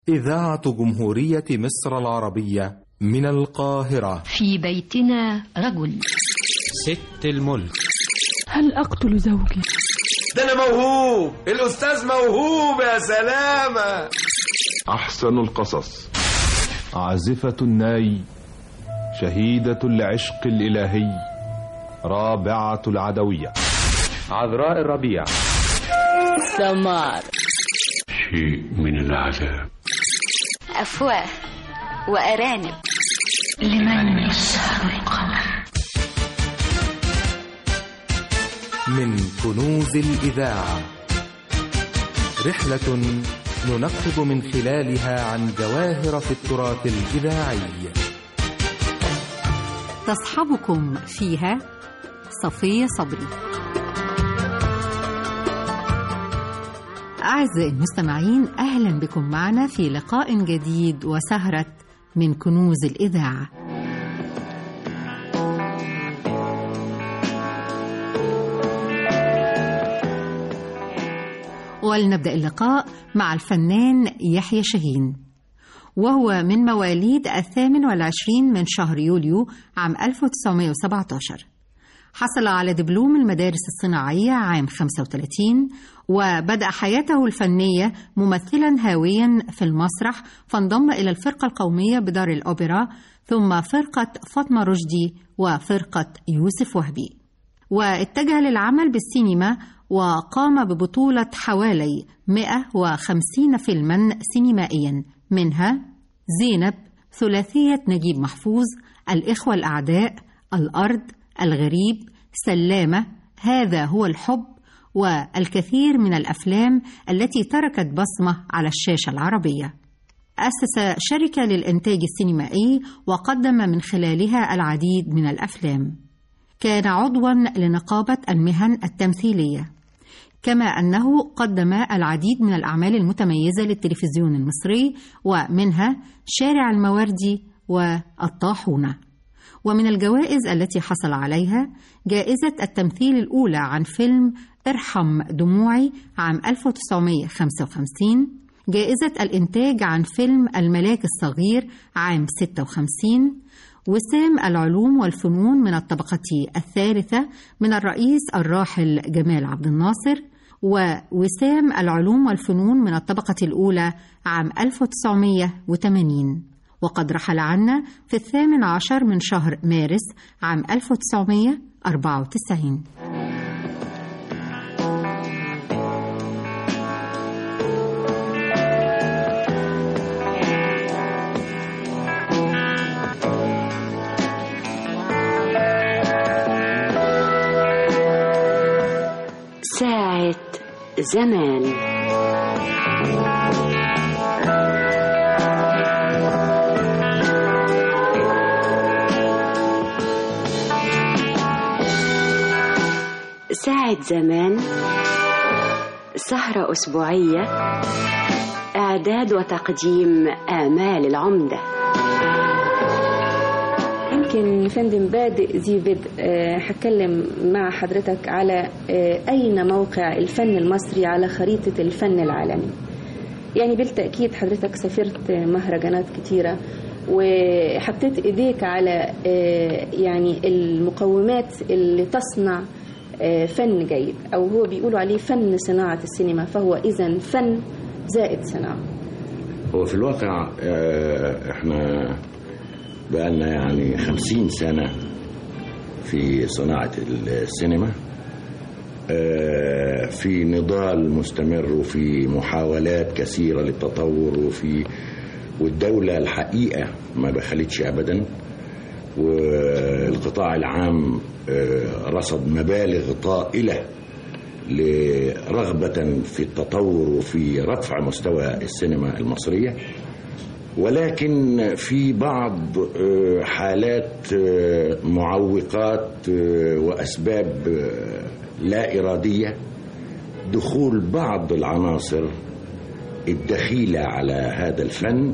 إذاعة جمهورية مصر العربية من القاهرة في بيتنا رجل ست الملك هل أقتل زوجي؟ ده أنا موهوب الأستاذ موهوب يا سلامة أحسن القصص عازفة الناي شهيدة العشق الإلهي رابعة العدوية عذراء الربيع سمار شيء من العذاب أفواه وأرانب لمن يسهر القمر من كنوز الإذاعة رحلة ننقب من خلالها عن جواهر في التراث الإذاعي تصحبكم فيها صفية صبري أعزائي المستمعين أهلا بكم معنا في لقاء جديد وسهرة من كنوز الإذاعة ولنبدأ اللقاء مع الفنان يحيى شاهين وهو من مواليد الثامن والعشرين من شهر يوليو عام 1917 حصل على دبلوم المدارس الصناعية عام 35 وبدأ حياته الفنية ممثلا هاويا في المسرح فانضم إلى الفرقة القومية بدار الأوبرا ثم فرقة فاطمة رشدي وفرقة يوسف وهبي واتجه للعمل بالسينما وقام ببطولة حوالي 150 فيلما سينمائيا منها زينب ثلاثية نجيب محفوظ الإخوة الأعداء الأرض الغريب سلامة هذا هو الحب والكثير من الأفلام التي تركت بصمة على الشاشة العربية أسس شركة للإنتاج السينمائي وقدم من خلالها العديد من الأفلام كان عضوا لنقابة المهن التمثيلية كما أنه قدم العديد من الأعمال المتميزة للتلفزيون المصري ومنها شارع المواردي والطاحونة ومن الجوائز التي حصل عليها جائزة التمثيل الأولى عن فيلم ارحم دموعي عام 1955 جائزة الإنتاج عن فيلم الملاك الصغير عام 56 وسام العلوم والفنون من الطبقة الثالثة من الرئيس الراحل جمال عبد الناصر ووسام العلوم والفنون من الطبقة الأولى عام 1980 وقد رحل عنا في الثامن عشر من شهر مارس عام 1994 ساعة زمان ساعة زمان سهرة أسبوعية إعداد وتقديم آمال العمدة يمكن فندم بادئ ذي بدء آه، هتكلم مع حضرتك على آه، أين موقع الفن المصري على خريطة الفن العالمي يعني بالتأكيد حضرتك سافرت مهرجانات كتيرة وحطيت إيديك على آه، يعني المقومات اللي تصنع آه، فن جيد أو هو بيقولوا عليه فن صناعة السينما فهو إذا فن زائد صناعة هو في الواقع آه، احنا بقالنا يعني خمسين سنة في صناعة السينما آه، في نضال مستمر وفي محاولات كثيرة للتطور وفي والدولة الحقيقة ما بخلتش أبدا والقطاع العام آه، رصد مبالغ طائلة رغبة في التطور وفي رفع مستوى السينما المصرية ولكن في بعض آه، حالات آه، معوقات آه، وأسباب آه، لا إرادية دخول بعض العناصر الدخيلة على هذا الفن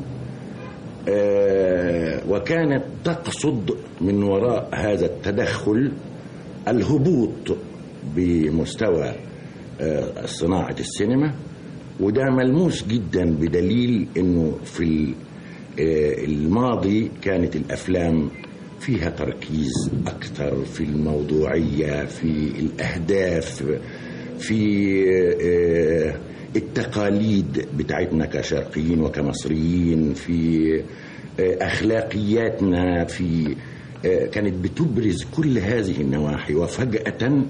آه، وكانت تقصد من وراء هذا التدخل الهبوط بمستوى آه، صناعة السينما وده ملموس جدا بدليل انه في ال- آه، الماضي كانت الافلام فيها تركيز اكثر في الموضوعيه في الاهداف في آه، التقاليد بتاعتنا كشرقيين وكمصريين في آه، اخلاقياتنا في آه، كانت بتبرز كل هذه النواحي وفجاه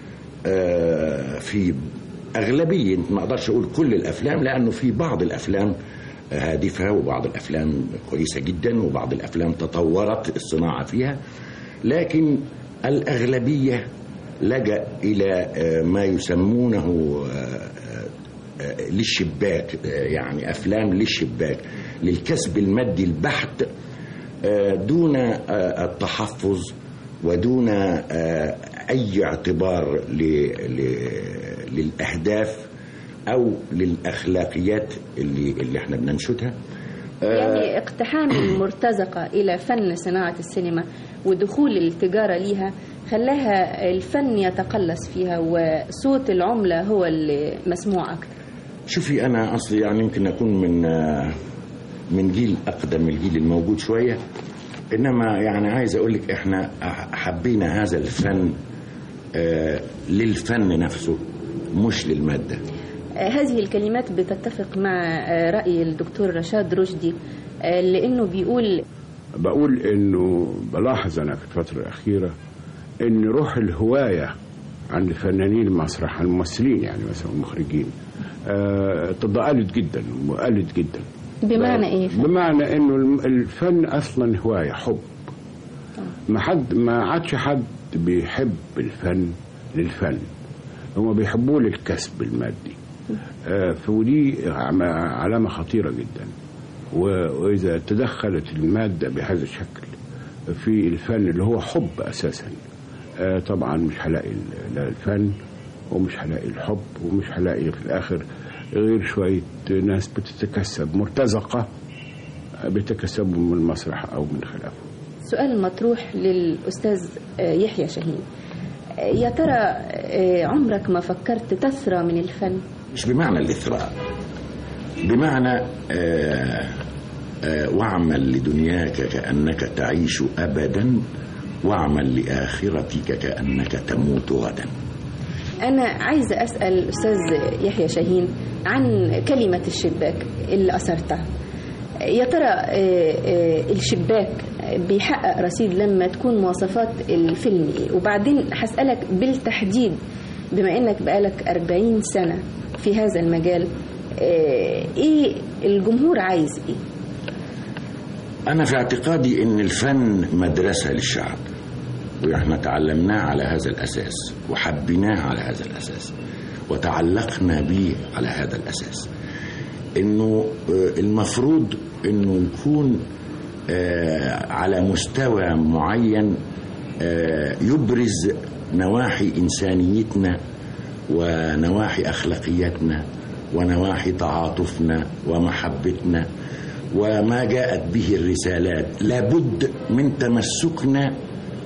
آه، في أغلبية ما أقدرش أقول كل الأفلام لأنه في بعض الأفلام هادفة وبعض الأفلام كويسة جدا وبعض الأفلام تطورت الصناعة فيها لكن الأغلبية لجأ إلى آه، ما يسمونه آه، آه، للشباك آه، يعني أفلام للشباك للكسب المادي البحت آه، دون آه، التحفظ ودون آه، أي اعتبار ل- ل- للأهداف أو للأخلاقيات اللي, اللي احنا بننشدها آه، يعني اقتحام المرتزقة إلى فن صناعة السينما ودخول التجارة ليها خلاها الفن يتقلص فيها وصوت العملة هو اللي مسموع أكثر شوفي أنا أصلي يعني يمكن أكون من آه، من جيل أقدم من الجيل الموجود شوية إنما يعني عايز أقول لك إحنا أح- حبينا هذا الفن آه، للفن نفسه مش للمادة آه، هذه الكلمات بتتفق مع آه، رأي الدكتور رشاد رشدي آه، لأنه بيقول بقول انه بلاحظ انا في الفتره الاخيره ان روح الهوايه عند فنانين المسرح الممثلين يعني مثلا المخرجين آه، تضاءلت جدا وقلت جدا بمعنى إيه؟ بمعنى انه الم- الفن اصلا هوايه حب ما حد ما عادش حد بيحب الفن للفن هم بيحبوه للكسب المادي آه، فودي عم- علامه خطيره جدا و- واذا تدخلت الماده بهذا الشكل في الفن اللي هو حب اساسا آه، طبعا مش هلاقي ال- لا الفن ومش هلاقي الحب ومش هلاقي في الاخر غير شويه ناس بتتكسب مرتزقه آه، بيتكسبوا من المسرح او من خلافه سؤال مطروح للأستاذ آه، يحيى شاهين آه، يا ترى آه، عمرك ما فكرت تثرى من الفن مش بمعنى الإثراء بمعنى آه آه واعمل لدنياك كأنك تعيش أبدا واعمل لآخرتك كأنك تموت غدا أنا عايزة أسأل الأستاذ يحيى شاهين عن كلمة الشباك اللي أثرتها يا ترى آه، آه، الشباك بيحقق رصيد لما تكون مواصفات الفيلم إيه وبعدين هسألك بالتحديد بما إنك بقالك 40 سنة في هذا المجال آه، إيه الجمهور عايز إيه أنا في اعتقادي أن الفن مدرسة للشعب وإحنا تعلمناه على هذا الأساس وحبيناه على هذا الأساس وتعلقنا به على هذا الأساس إنه آه، المفروض إنه يكون آه، على مستوى معين آه، يبرز نواحي إنسانيتنا ونواحي أخلاقياتنا ونواحي تعاطفنا ومحبتنا وما جاءت به الرسالات لابد من تمسكنا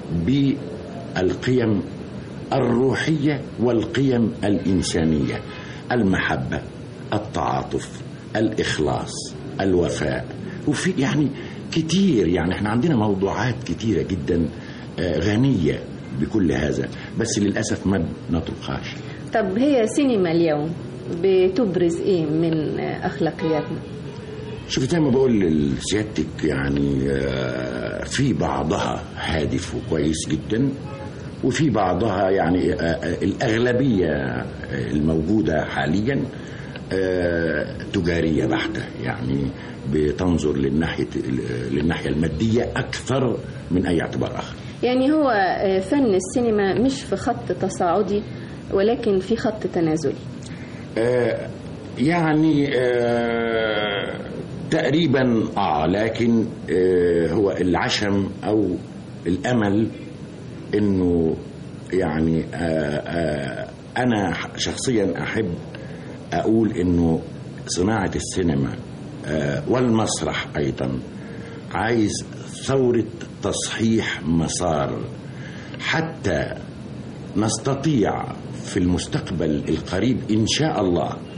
بالقيم الروحية والقيم الإنسانية المحبة التعاطف الإخلاص الوفاء وفي يعني كتير يعني احنا عندنا موضوعات كتيرة جدا آه، غنية بكل هذا بس للأسف ما بنطرقهاش طب هي سينما اليوم بتبرز إيه من آه، أخلاقياتنا شوف زي ما بقول لسيادتك يعني آه، في بعضها هادف وكويس جدا وفي بعضها يعني آه، آه، الأغلبية آه، الموجودة حاليا آه، تجارية بحتة يعني بتنظر للناحية للناحية المادية أكثر من أي اعتبار آخر يعني هو آه، فن السينما مش في خط تصاعدي ولكن في خط تنازلي آه، يعني آه، تقريبا اه لكن آه، هو العشم او الامل انه يعني آه، آه، انا شخصيا احب اقول انه صناعه السينما آه، والمسرح ايضا عايز ثوره تصحيح مسار حتى نستطيع في المستقبل القريب ان شاء الله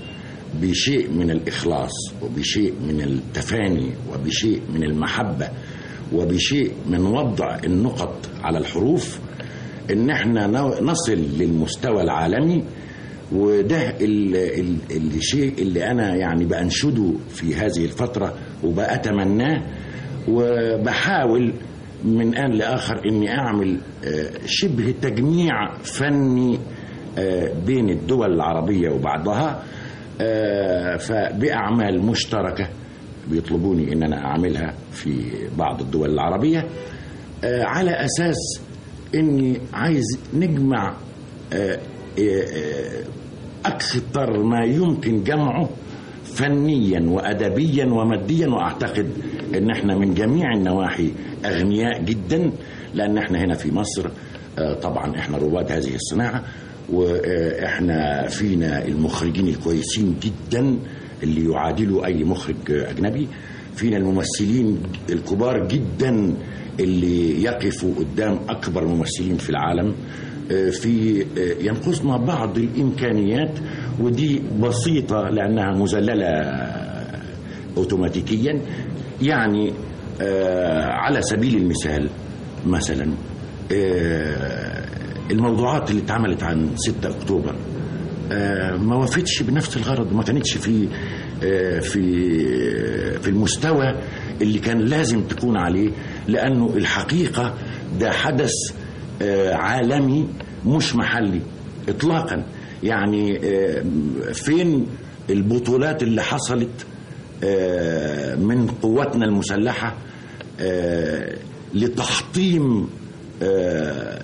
بشيء من الإخلاص وبشيء من التفاني وبشيء من المحبة وبشيء من وضع النقط على الحروف ان احنا نو- نصل للمستوى العالمي وده ال ال الشيء اللي انا يعني بانشده في هذه الفتره وبأتمناه وبحاول من آن لآخر إني أعمل آه، شبه تجميع فني آه، بين الدول العربية وبعضها آه، فبأعمال مشتركة بيطلبوني إن أنا أعملها في بعض الدول العربية آه، على أساس إني عايز نجمع آه، آه، آه، أكثر ما يمكن جمعه فنيا وادبيا وماديا واعتقد ان احنا من جميع النواحي اغنياء جدا لان احنا هنا في مصر آه، طبعا احنا رواد هذه الصناعه واحنا فينا المخرجين الكويسين جدا اللي يعادلوا اي مخرج اجنبي فينا الممثلين الكبار جدا اللي يقفوا قدام اكبر ممثلين في العالم آه، في آه، ينقصنا بعض الامكانيات ودي بسيطه لانها مذلله آه، اوتوماتيكيا يعني آه، على سبيل المثال مثلا آه، الموضوعات اللي اتعملت عن 6 اكتوبر آه، ما وفتش بنفس الغرض ما كانتش في آه، في في المستوى اللي كان لازم تكون عليه لانه الحقيقه ده حدث آه، عالمي مش محلي اطلاقا يعني آه، فين البطولات اللي حصلت آه، من قواتنا المسلحه آه، لتحطيم آه،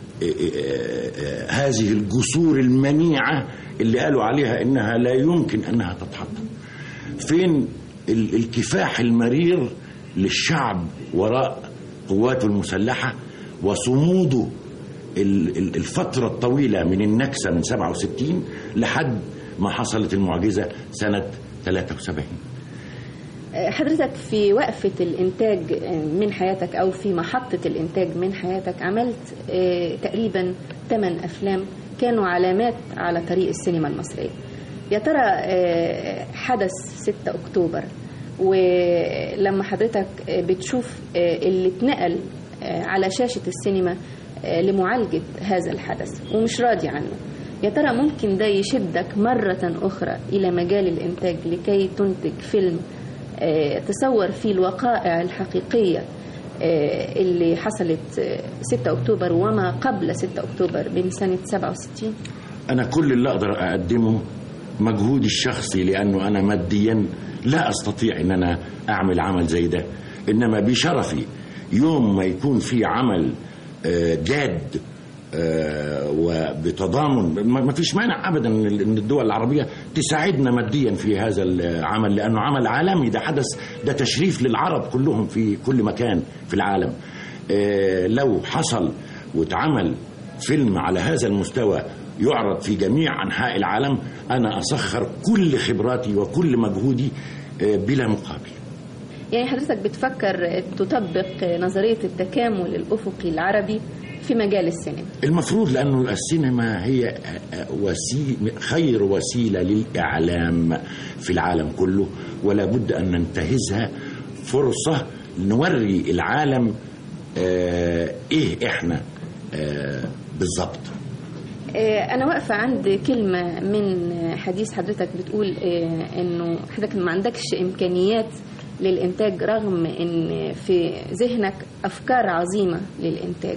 هذه الجسور المنيعة اللي قالوا عليها إنها لا يمكن أنها تتحطم فين ال- الكفاح المرير للشعب وراء قواته المسلحة وصموده ال- ال- الفترة الطويلة من النكسة من 67 لحد ما حصلت المعجزة سنة 73 حضرتك في وقفة الإنتاج من حياتك أو في محطة الإنتاج من حياتك عملت آه، تقريبا 8 أفلام كانوا علامات على طريق السينما المصرية يا ترى آه، حدث 6 أكتوبر ولما حضرتك آه، بتشوف آه، اللي اتنقل آه، على شاشة السينما آه، لمعالجة هذا الحدث ومش راضي عنه يا ترى ممكن ده يشدك مرة أخرى إلى مجال الإنتاج لكي تنتج فيلم آه، تصور فيه الوقائع الحقيقية آه، اللي حصلت آه، 6 أكتوبر وما قبل 6 أكتوبر من سنة 67 أنا كل اللي أقدر أقدمه مجهودي الشخصي لأنه أنا ماديا لا أستطيع أن أنا أعمل عمل زي ده إنما بشرفي يوم ما يكون في عمل آه، جاد آه، وبتضامن ما ما فيش مانع ابدا ان إن الدول العربيه تساعدنا ماديا في هذا العمل لانه عمل عالمي ده حدث ده تشريف للعرب كلهم في كل مكان في العالم آه، لو حصل واتعمل فيلم على هذا المستوى يعرض في جميع انحاء العالم انا اسخر كل خبراتي وكل مجهودي آه، بلا مقابل يعني حضرتك بتفكر تطبق نظرية التكامل الأفقي العربي في مجال السينما المفروض لانه السينما هي وسيلة خير وسيله للاعلام في العالم كله ولا بد ان ننتهزها فرصه نوري العالم آه، ايه احنا آه، بالظبط آه، أنا واقفة عند كلمة من حديث حضرتك بتقول آه، إنه حضرتك ما عندكش إمكانيات للإنتاج رغم إن في ذهنك أفكار عظيمة للإنتاج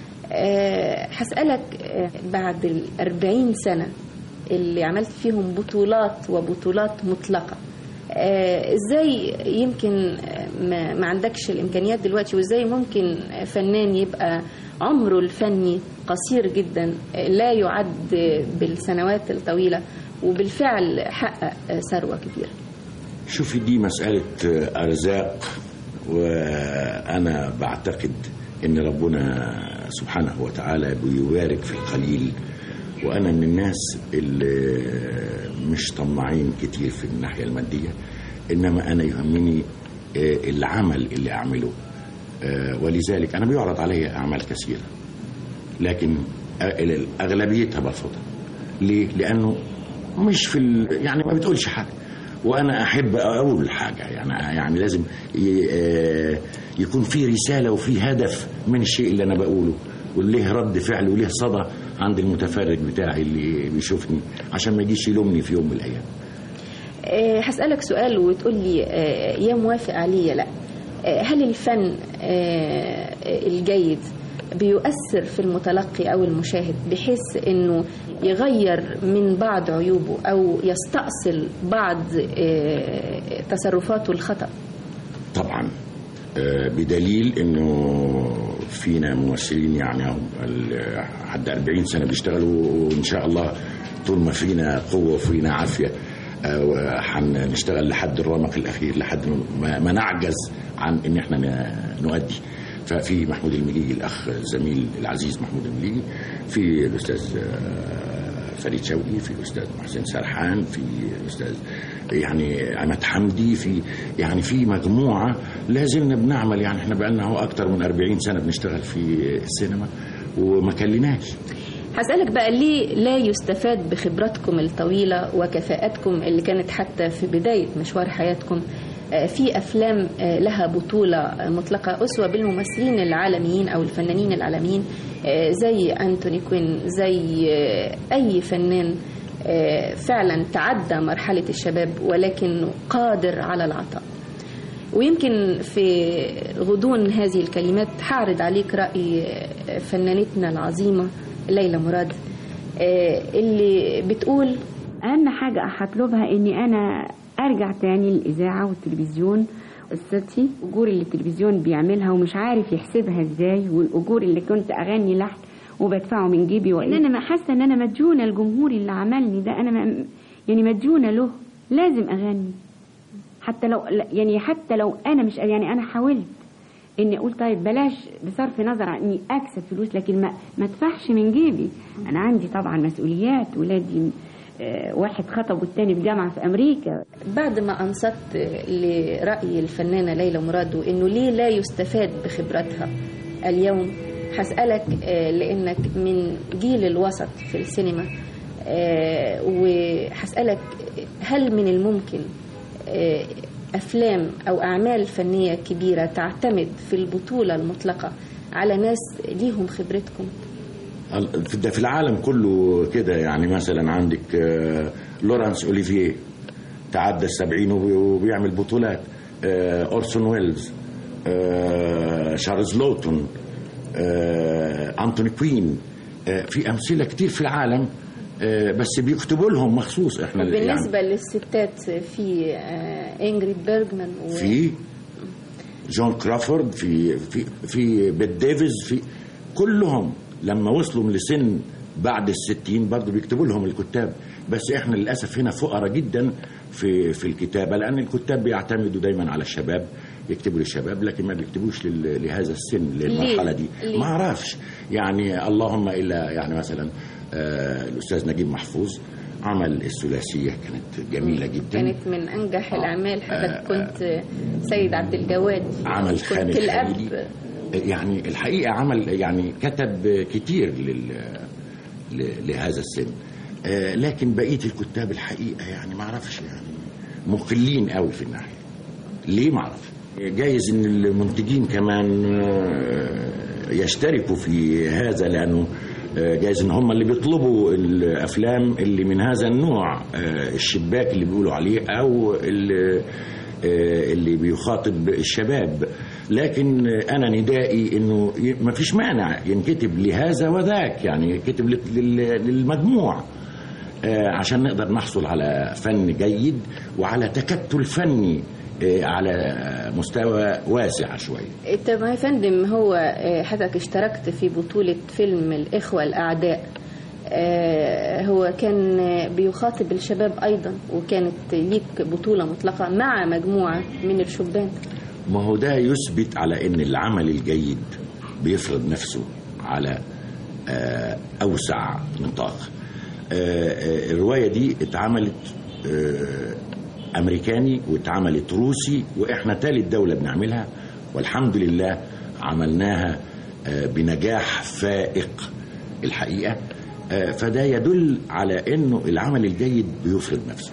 آه، هسألك آه، بعد الأربعين سنة اللي عملت فيهم بطولات وبطولات مطلقة آه، ازاي يمكن آه، ما, ما عندكش الامكانيات دلوقتي وازاي ممكن فنان يبقى عمره الفني قصير جدا آه، لا يعد بالسنوات الطويله وبالفعل حقق آه، ثروه كبيره شوفي دي مسألة أرزاق وأنا بعتقد إن ربنا سبحانه وتعالى بيبارك في القليل وأنا من الناس اللي مش طماعين كتير في الناحية المادية إنما أنا يهمني آه، العمل اللي أعمله آه، ولذلك أنا بيعرض علي أعمال كثيرة لكن أغلبيتها برفضها ليه؟ لأنه مش في ال... يعني ما بتقولش حاجه وانا احب اقول حاجه يعني يعني لازم ي... آه، يكون في رساله وفي هدف من الشيء اللي انا بقوله وليه رد فعل وليه صدى عند المتفرج بتاعي اللي بيشوفني عشان ما يجيش يلومني في يوم من الايام آه، هسألك سؤال وتقول لي آه، يا موافق عليه يا لا آه، هل الفن آه، الجيد بيؤثر في المتلقي أو المشاهد بحيث أنه يغير من بعض عيوبه أو يستأصل بعض آه، تصرفاته الخطأ طبعا آه، بدليل انه فينا ممثلين يعني هم ال- حد 40 سنه بيشتغلوا وان شاء الله طول ما فينا قوه وفينا عافيه آه، هنشتغل لحد الرمق الاخير لحد ما, ما نعجز عن ان احنا ن- نؤدي ففي محمود المليجي الاخ الزميل العزيز محمود المليجي في الاستاذ آه، فريد شوقي في الاستاذ محسن سرحان في الاستاذ يعني عماد حمدي في يعني في مجموعه لازلنا بنعمل يعني احنا بقالنا هو اكتر من 40 سنه بنشتغل في السينما وما كلناش هسألك بقى ليه لا يستفاد بخبراتكم الطويلة وكفاءتكم اللي كانت حتى في بداية مشوار حياتكم آه، في أفلام آه، لها بطولة مطلقة أسوة بالممثلين العالميين أو الفنانين العالميين آه، زي أنتوني كوين زي آه، أي فنان آه، فعلا تعدى مرحلة الشباب ولكنه قادر على العطاء ويمكن في غضون هذه الكلمات هعرض عليك رأي فنانتنا العظيمة ليلى مراد آه، اللي بتقول اهم حاجه هطلبها اني انا ارجع تاني للاذاعه والتلفزيون قصتي اجور اللي التلفزيون بيعملها ومش عارف يحسبها ازاي والاجور اللي كنت اغني لحن وبدفعه من جيبي وان انا ما حاسه ان انا مديونه الجمهور اللي عملني ده انا ما يعني مديونه له لازم اغني حتى لو يعني حتى لو انا مش يعني انا حاولت اني اقول طيب بلاش بصرف نظر عن اني اكسب فلوس لكن ما ما ادفعش من جيبي انا عندي طبعا مسؤوليات ولادي آه، واحد خطب والتاني في جامعه في امريكا بعد ما أنصت لرأي الفنانة ليلى مراد وإنه ليه لا يستفاد بخبراتها اليوم هسألك آه، لأنك من جيل الوسط في السينما آه، وهسألك هل من الممكن آه، أفلام أو أعمال فنية كبيرة تعتمد في البطولة المطلقة على ناس ليهم خبرتكم ال- ده في العالم كله كده يعني مثلا عندك آه، لورانس اوليفيه تعدى السبعين وبي- وبيعمل بطولات آه، اورسون ويلز آه، شارلز لوتون آه، انتوني كوين آه، في امثله كتير في العالم آه، بس بيكتبوا لهم مخصوص احنا يعني بالنسبة للستات في آه، إنجريد بيرجمان و... في جون كرافورد في في في بيت ديفيز في كلهم لما وصلوا لسن بعد الستين برضه بيكتبوا لهم الكتاب بس احنا للاسف هنا فقراء جدا في في الكتابه لان الكتاب بيعتمدوا دايما على الشباب يكتبوا للشباب لكن ما بيكتبوش لل- لهذا السن للمرحله دي ليه؟ ما اعرفش يعني اللهم الا يعني مثلا آه الاستاذ نجيب محفوظ عمل الثلاثيه كانت جميله جدا كانت من انجح الاعمال حضرتك كنت سيد عبد الجواد عمل خان كنت الاب الخليلي يعني الحقيقه عمل يعني كتب كتير لل ل- لهذا السن آه، لكن بقيه الكتاب الحقيقه يعني ما اعرفش يعني مقلين قوي في الناحيه ليه ما اعرفش جايز ان المنتجين كمان آه، يشتركوا في هذا لانه آه، جايز ان هم اللي بيطلبوا الافلام اللي من هذا النوع آه، الشباك اللي بيقولوا عليه او اللي آه، اللي بيخاطب الشباب لكن انا ندائي انه ما فيش مانع ينكتب لهذا وذاك يعني يكتب لل- لل- للمجموع آه، عشان نقدر نحصل على فن جيد وعلى تكتل فني آه، على مستوى واسع شويه طب يا فندم هو آه، حضرتك اشتركت في بطولة فيلم الإخوة الأعداء آه، هو كان آه، بيخاطب الشباب أيضا وكانت ليك بطولة مطلقة مع مجموعة من الشبان ما هو ده يثبت على ان العمل الجيد بيفرض نفسه على آه، اوسع نطاق آه، آه، الروايه دي اتعملت آه، امريكاني واتعملت روسي واحنا تالت دوله بنعملها والحمد لله عملناها آه، بنجاح فائق الحقيقه آه، فده يدل على انه العمل الجيد بيفرض نفسه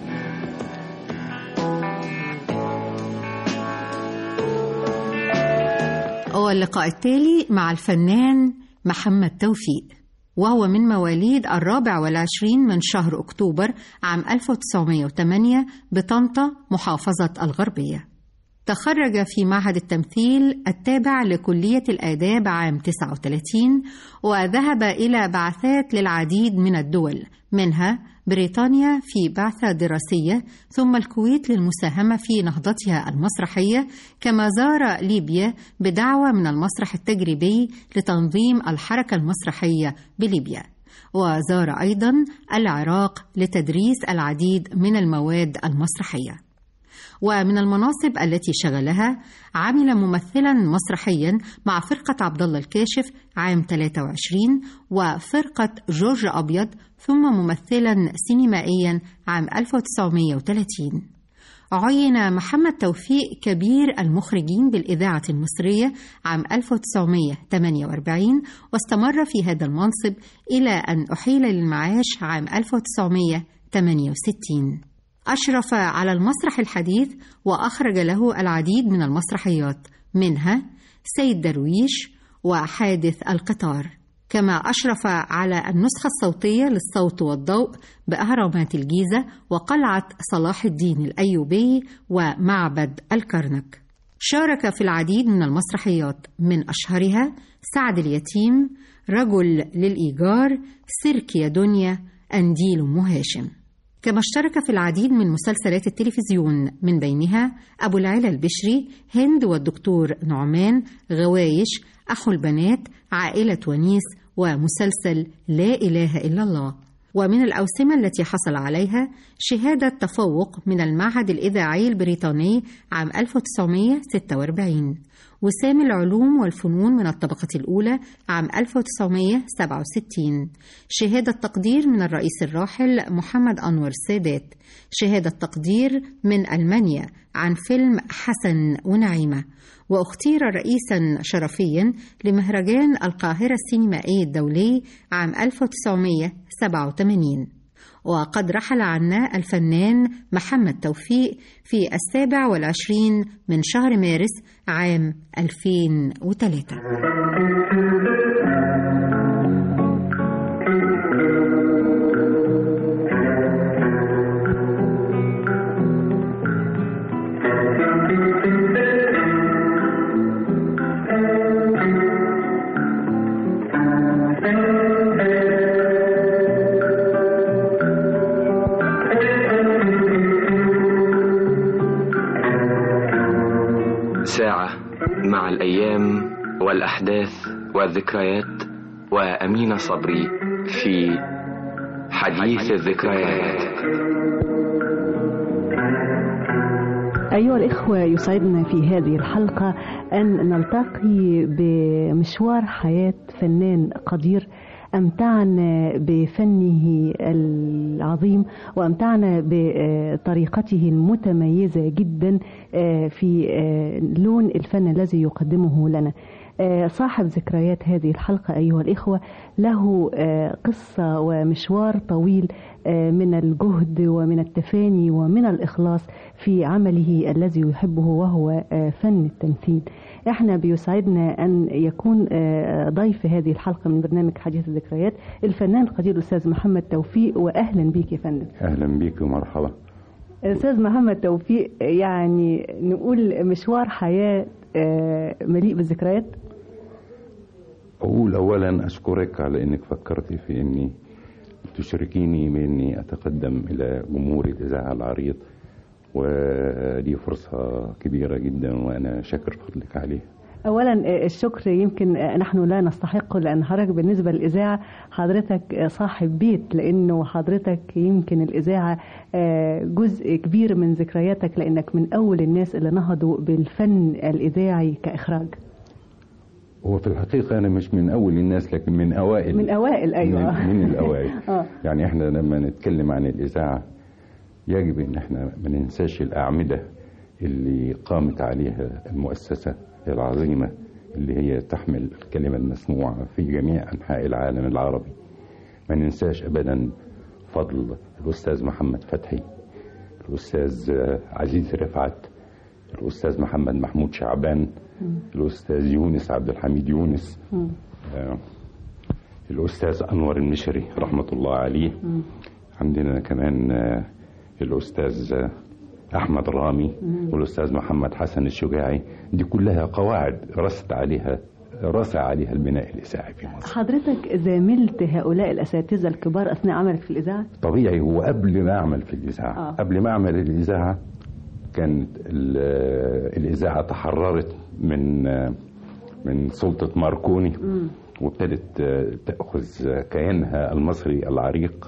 واللقاء التالي مع الفنان محمد توفيق وهو من مواليد الرابع والعشرين من شهر أكتوبر عام 1908 بطنطا محافظة الغربية تخرج في معهد التمثيل التابع لكلية الآداب عام 39 وذهب إلى بعثات للعديد من الدول منها بريطانيا في بعثة دراسية ثم الكويت للمساهمة في نهضتها المسرحية كما زار ليبيا بدعوة من المسرح التجريبي لتنظيم الحركة المسرحية بليبيا وزار أيضا العراق لتدريس العديد من المواد المسرحيه ومن المناصب التي شغلها عمل ممثلا مسرحيا مع فرقة عبد الله الكاشف عام 23 وفرقة جورج أبيض ثم ممثلا سينمائيا عام 1930 عين محمد توفيق كبير المخرجين بالإذاعة المصرية عام 1948 واستمر في هذا المنصب إلى أن أحيل للمعاش عام 1968 أشرف على المسرح الحديث وأخرج له العديد من المسرحيات منها سيد درويش وحادث القطار كما أشرف على النسخة الصوتية للصوت والضوء بأهرامات الجيزة وقلعة صلاح الدين الأيوبي ومعبد الكرنك شارك في العديد من المسرحيات من أشهرها سعد اليتيم رجل للإيجار سيرك يا دنيا أنديل أم هاشم كما اشترك في العديد من مسلسلات التلفزيون من بينها أبو العلا البشري هند والدكتور نعمان غوايش أخو البنات عائلة ونيس ومسلسل لا إله إلا الله ومن الأوسمة التي حصل عليها شهادة تفوق من المعهد الإذاعي البريطاني عام 1946 وسام العلوم والفنون من الطبقة الأولى عام 1967 شهادة تقدير من الرئيس الراحل محمد أنور السادات شهادة تقدير من ألمانيا عن فيلم حسن ونعيمة واختير رئيسا شرفيا لمهرجان القاهرة السينمائي الدولي عام 1987 وقد رحل عنا الفنان محمد توفيق في السابع والعشرين من شهر مارس عام 2003 ساعة مع الأيام والأحداث والذكريات وأمين صبري في حديث الذكريات أيها الإخوة يسعدنا في هذه الحلقة أن نلتقي بمشوار حياة فنان قدير أمتعنا بفنه العظيم وأمتعنا بطريقته المتميزة جدا في لون الفن الذي يقدمه لنا صاحب ذكريات هذه الحلقة أيها الإخوة له قصة ومشوار طويل من الجهد ومن التفاني ومن الإخلاص في عمله الذي يحبه وهو فن التمثيل احنا بيسعدنا أن يكون ضيف هذه الحلقة من برنامج حديث الذكريات الفنان القدير الأستاذ محمد توفيق وأهلا بيك يا فندم أهلا بيك ومرحبا أستاذ محمد توفيق يعني نقول مشوار حياة مليء بالذكريات أقول أولا أشكرك على أنك فكرتي في أني تشركيني بأني أتقدم إلى جمهور الإذاعة العريض ودي فرصة كبيرة جدا وأنا شاكر فضلك عليها اولا الشكر يمكن نحن لا نستحقه لان حضرتك بالنسبه للاذاعه حضرتك صاحب بيت لانه حضرتك يمكن الاذاعه جزء كبير من ذكرياتك لانك من اول الناس اللي نهضوا بالفن الاذاعي كاخراج هو في الحقيقة أنا مش من أول الناس لكن من أوائل من أوائل أيوة من, من الأوائل يعني إحنا لما نتكلم عن الإذاعة يجب إن إحنا ما ننساش الأعمدة اللي قامت عليها المؤسسة العظيمة اللي هي تحمل الكلمة المسموعة في جميع أنحاء العالم العربي ما ننساش ابدا فضل الاستاذ محمد فتحي الاستاذ عزيز رفعت الاستاذ محمد محمود شعبان الاستاذ يونس عبد الحميد يونس آه، الاستاذ انور المشري رحمه الله عليه عندنا كمان آه، الاستاذ آه، احمد رامي والاستاذ محمد حسن الشجاعي دي كلها قواعد رست عليها رسى عليها البناء الاذاعي في مصر حضرتك زاملت هؤلاء الأساتذة الكبار أثناء عملك في الإذاعة؟ طبيعي هو قبل ما اعمل في الاذاعه آه. آه. قبل ما اعمل الاذاعه كانت ال- الاذاعه تحررت من من سلطه ماركوني وابتدت تاخذ كيانها المصري العريق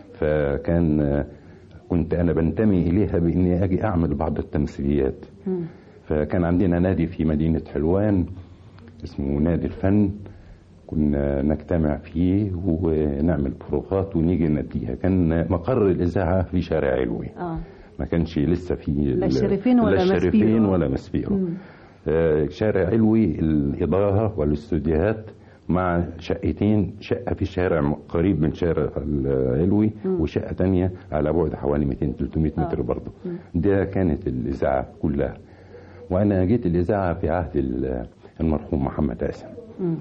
فكان كنت انا بنتمي اليها باني اجي اعمل بعض التمثيليات فكان عندنا نادي في مدينه حلوان اسمه نادي الفن كنا نجتمع فيه ونعمل بروفات ونيجي نديها كان مقر الإذاعة في شارع علوي اه ما كانش لسه في لا الشريفين ولا لا الشريفين مسبيرو. ولا مسبيرو مم. آه، شارع علوي الإضاءة والاستوديوهات مع شقتين شقة في شارع قريب من شارع العلوي مم. وشقة تانية على بعد حوالي 200 300 متر آه. برضه مم. ده كانت الإذاعة كلها وأنا جيت الإذاعة في عهد ال- المرحوم محمد قاسم مم.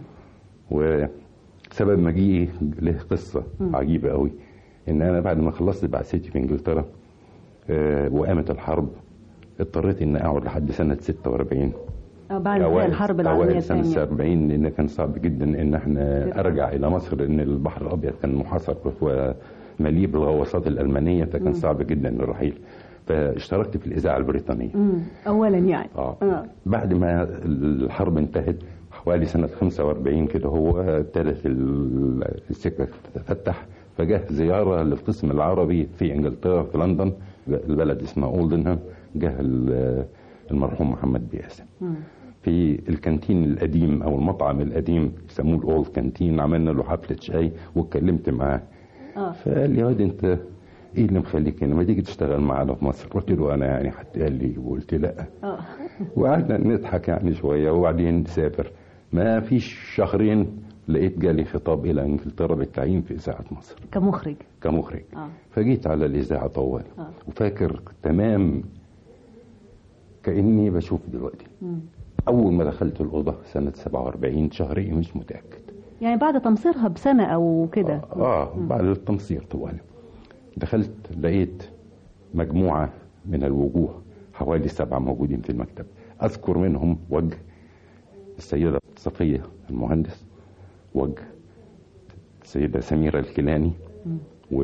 وسبب مجيئي له قصة مم. عجيبة قوي إن أنا بعد ما خلصت بعثتي في إنجلترا آه، وقامت الحرب اضطريت إن أقعد لحد سنة 46 آه، بعد انتهاء أوائل- الحرب العالمية أوائل سنة الثانية 40 لأن كان صعب جدا إن احنا أرجع إلى مصر لأن البحر الأبيض كان محاصر ومليء بالغواصات الألمانية فكان مم. صعب جدا الرحيل فاشتركت في الإذاعة البريطانية مم. أولا يعني آه. آه. بعد ما الحرب انتهت حوالي سنة 45 كده هو ابتدت ال- السكة تتفتح فجاه زيارة للقسم العربي في انجلترا في لندن البلد اسمها اولدنهام جه ال- المرحوم محمد بياسم مم. في الكانتين القديم او المطعم القديم يسموه الاولد كانتين عملنا له حفلة شاي واتكلمت معاه اه فقال لي يا واد انت ايه اللي مخليك هنا ما تيجي تشتغل معانا في مصر قلت له انا يعني حتى قال لي وقلت لا اه وقعدنا نضحك يعني شويه وبعدين نسافر ما فيش شهرين لقيت جالي خطاب الى انجلترا بالتعيين في اذاعه مصر كمخرج كمخرج اه فجيت على الاذاعه طوال آه. وفاكر تمام كاني بشوف دلوقتي مم. اول ما دخلت الاوضه سنه 47 شهرين مش متاكد يعني بعد تمصيرها بسنة أو كده اه بعد التمصير طوال دخلت لقيت مجموعة من الوجوه حوالي سبعة موجودين في المكتب أذكر منهم وجه السيدة صفية المهندس وجه السيدة سميرة الكيلاني مم.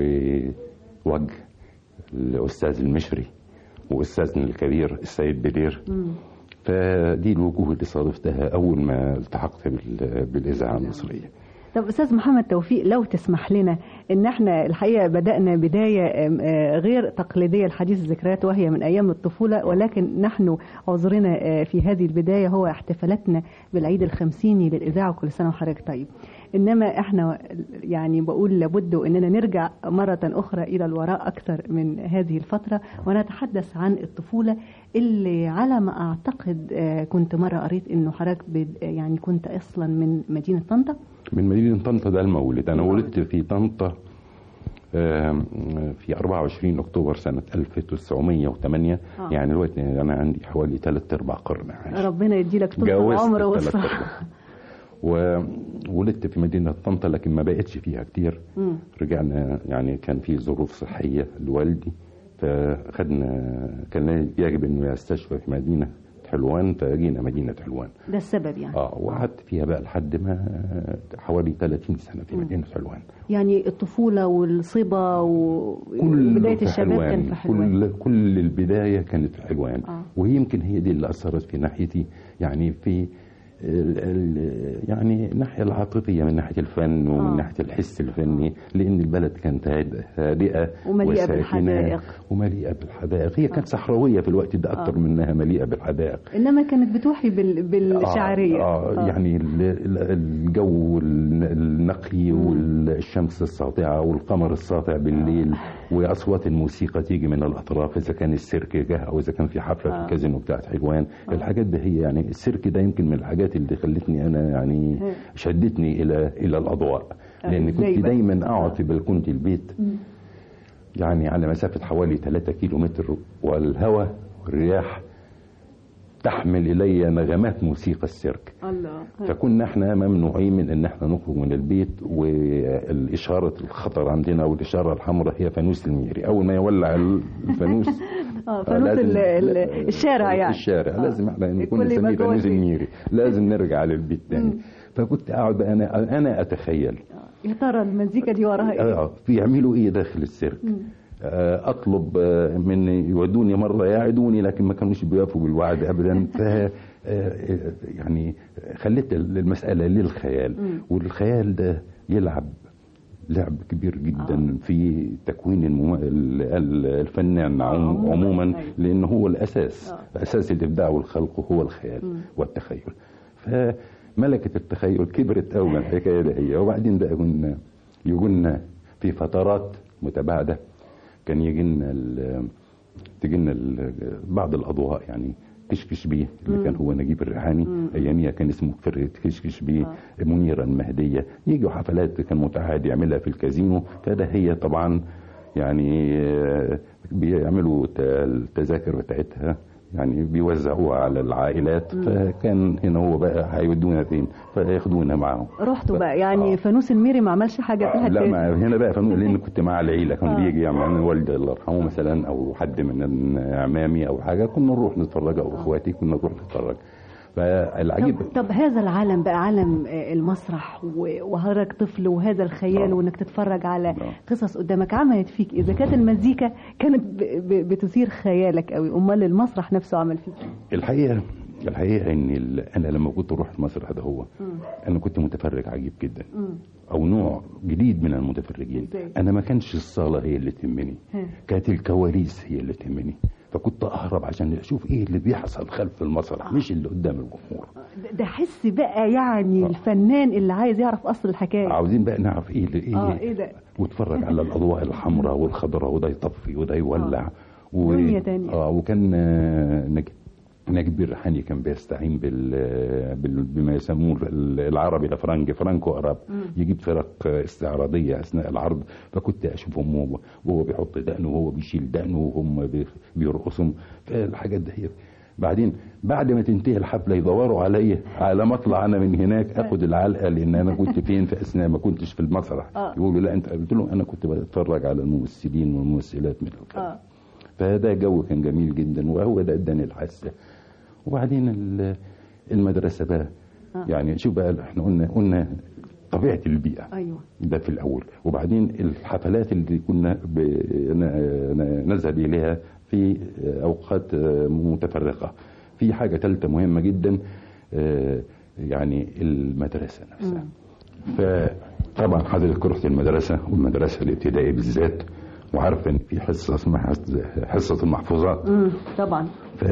ووجه الأستاذ المشري وأستاذنا الكبير السيد بدير مم. فدي الوجوه اللي صادفتها أول ما التحقت بال- بالإذاعة المصرية طب استاذ محمد توفيق لو تسمح لنا ان احنا الحقيقه بدانا بدايه آم، آه، غير تقليديه لحديث الذكريات وهي من ايام الطفوله ولكن نحن عذرنا آه، في هذه البدايه هو احتفالاتنا بالعيد الخمسيني للاذاعه وكل سنه وحضرتك طيب انما احنا يعني بقول لابد اننا نرجع مره اخرى الى الوراء اكثر من هذه الفتره ونتحدث عن الطفوله اللي على ما اعتقد آه، كنت مره قريت انه حضرتك بد- يعني كنت اصلا من مدينه طنطا من مدينة طنطا ده المولد أنا ولدت في طنطا آم، في 24 أكتوبر سنة 1908 آه. يعني دلوقتي أنا عندي حوالي ثلاث أرباع قرن عايش ربنا يديلك طول جاوزت العمر الثلاث والصحة وولدت في مدينة طنطا لكن ما بقتش فيها كتير مم. رجعنا يعني كان في ظروف صحية لوالدي فخدنا كان يجب انه يستشفى في مدينة حلوان فجينا مدينة حلوان ده السبب يعني اه وقعدت فيها بقى لحد ما حوالي 30 سنة في مدينة حلوان يعني الطفولة والصبا كل وبداية في الشباب حلوان. كان في حلوان كل كل البداية كانت في حلوان آه. وهي يمكن هي دي اللي أثرت في ناحيتي يعني في ال ال يعني الناحية العاطفية من ناحية الفن ومن آه. ناحية الحس الفني لأن البلد كانت هاد- هادئة ومليئة وساكنة بالحدائق. ومليئة بالحدائق هي كانت صحراوية في الوقت ده أكتر آه. منها مليئة بالحدائق إنما كانت بتوحي بال... بالشعرية آه آه يعني ال- ال- الجو الن- النقي والشمس الساطعة والقمر الساطع بالليل وأصوات الموسيقى تيجي من الأطراف إذا كان السيرك جه أو إذا كان في حفلة في آه. الكازينو بتاعت حلوان الحاجات دي هي يعني السيرك ده يمكن من الحاجات اللي خلتني أنا يعني مم. شدتني إلى إلى الأضواء آه، لان إزاي كنت بقى؟ دايما اقعد في بلكونه البيت يعني على مسافه حوالي 3 كيلو متر والهواء والرياح تحمل الي نغمات موسيقى السيرك الله فكنا احنا ممنوعين من ان احنا نخرج من البيت والاشاره الخطر عندنا والاشاره الحمراء هي فانوس الميري اول ما يولع الفانوس اه فانوس لازم- ال- ال- الشارع يعني الشارع آه. لازم احنا الكل نكون يبقى نسميه جوه فانوس البيت. الميري لازم نرجع للبيت تاني فكنت اقعد بقى انا انا اتخيل يا ترى المزيكا دي وراها ايه؟ اه بيعملوا ايه داخل السيرك مم. آه، اطلب آه، من يودوني مره يعدوني لكن ما كانوش بيوافوا بالوعد ابدا ف آه، آه، يعني خليت المساله للخيال مم. والخيال ده يلعب لعب كبير جدا في تكوين المم... ال- ال- الفنان عم- عموماً، عموما أيوة. لان هو الاساس آه. اساس الابداع والخلق هو الخيال مم. والتخيل فملكه التخيل كبرت قوي من الحكايه ده هي وبعدين بقى كنا يجونا في فترات متباعده كان يجي لنا ال- تجي لنا ال- بعض الاضواء يعني كشكش بيه اللي مم. كان هو نجيب الريحاني مم. اياميها كان اسمه فرقه كشكش بيه آه. منيره المهديه يجوا حفلات كان متعهد يعملها في الكازينو فده هي طبعا يعني آه، بيعملوا ت- التذاكر بتاعتها يعني بيوزعوها على العائلات مم. فكان هنا هو بقى هيودونا فين فياخدونا معاهم رحتوا بقى يعني فانوس الميري ما عملش حاجه فيها لا تاني. ما هنا بقى فنون لان كنت مع العيله كان آه. بيجي يعني أنا والدي الله يرحمه مثلا او حد من اعمامي او حاجه كنا نروح نتفرج او اخواتي كنا نروح نتفرج فالعجيب طب, طب هذا العالم بقى عالم آه، المسرح و- وحضرتك طفل وهذا الخيال وانك تتفرج على قصص قدامك عملت فيك اذا كانت المزيكا كانت ب- ب- بتثير خيالك قوي امال المسرح نفسه عمل فيك إيه؟ الحقيقه الحقيقه ان ال- انا لما كنت اروح المسرح ده هو مم. انا كنت متفرج عجيب جدا مم. او نوع جديد من المتفرجين إزاي؟ انا ما كانش الصاله هي اللي تهمني ها. كانت الكواليس هي اللي تهمني فكنت اهرب عشان اشوف ايه اللي بيحصل خلف المسرح مش اللي قدام الجمهور ده- ده حس بقى يعني الفنان اللي عايز يعرف اصل الحكايه عاوزين بقى نعرف ايه اللي اه ايه ايه ده واتفرج على الاضواء الحمراء والخضراء وده يطفي وده يولع و... دنيا تانية. اه وكان آه، نجيب نجيب الريحاني كان بيستعين بال... بال... بما يسموه ال- العربي الافرنجي فرانكو اراب مم. يجيب فرق استعراضيه اثناء العرض فكنت اشوفهم وهو وهو بيحط دقنه وهو بيشيل دقنه وهم بي- بيرقصهم فالحاجات دي هي بعدين بعد ما تنتهي الحفله يدوروا عليا على ما اطلع انا من هناك اخد العلقه لان انا كنت فين في اثناء ما كنتش في المسرح آه. يقولوا لا انت قلت لهم انا كنت بتفرج على الممثلين والممثلات من الخلف اه فده جو كان جميل جدا وهو ده اداني الحاسه وبعدين ال- المدرسه بقى آه. يعني شوف بقى احنا قلنا قلنا طبيعه البيئه ايوه ده في الاول وبعدين الحفلات اللي كنا ب- ن- ن- نذهب اليها في اوقات متفرقه في حاجه ثالثه مهمه جدا آه، يعني المدرسه نفسها فطبعا حضرتك رحت المدرسه والمدرسه الابتدائيه بالذات وعارفه ان في حصه اسمها حص- حصه المحفوظات امم طبعا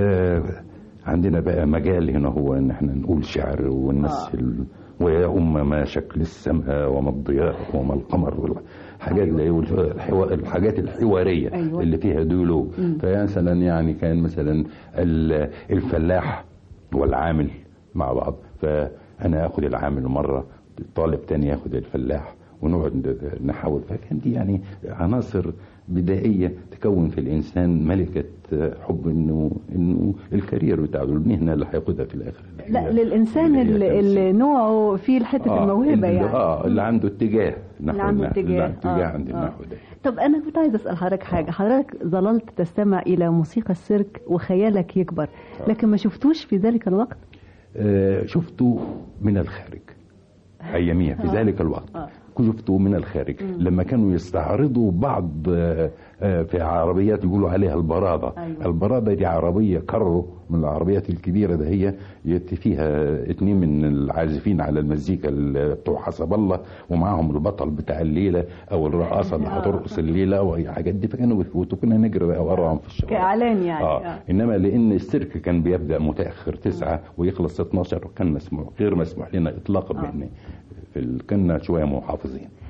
فعندنا بقى مجال هنا هو ان احنا نقول شعر ونمثل ويا أم ما شكل السماء وما الضياء وما القمر والحاجات أيوة. الحوا... الحاجات الحوارية أيوة. اللي فيها ديالوج مم. فمثلا يعني كان مثلا ال- الفلاح والعامل مع بعض فأنا أخذ العامل مرة طالب تاني ياخد الفلاح ونقعد نحاول فكان دي يعني عناصر بدائية تكون في الإنسان ملكة حب إنه إنه الكارير بتاعه المهنة اللي هياخدها في الآخر لا للانسان اللي, اللي نوعه فيه حته آه، الموهبه اللي يعني اه اللي عنده اتجاه نحو اللي عنده النحو- اللي اتجاه عنده اتجاه آه، عند آه. النحو ده طب انا كنت عايزه اسال حضرتك حاجه حضرتك ظللت تستمع الى موسيقى السيرك وخيالك يكبر لكن ما شفتوش في ذلك الوقت آه شفته من الخارج اياميها في آه. ذلك الوقت آه. شفته من الخارج مم. لما كانوا يستعرضوا بعض آه، آه، في عربيات يقولوا عليها البرادة أيوة. البرادة دي عربية كرو من العربيات الكبيرة ده هي يأتي فيها اتنين من العازفين على المزيكا ال- بتوع حسب الله ومعاهم البطل بتاع الليلة أو الرقاصة اللي آه. هترقص الليلة وأي حاجات دي فكانوا بيفوتوا كنا نجري بقى وراهم في الشوارع كاعلان يعني آه. آه. انما لان السيرك كان بيبدا متاخر تسعة ويخلص 12 وكان مسموح غير مسموح لنا اطلاقا آه. بان في ال- كنا شويه محافظين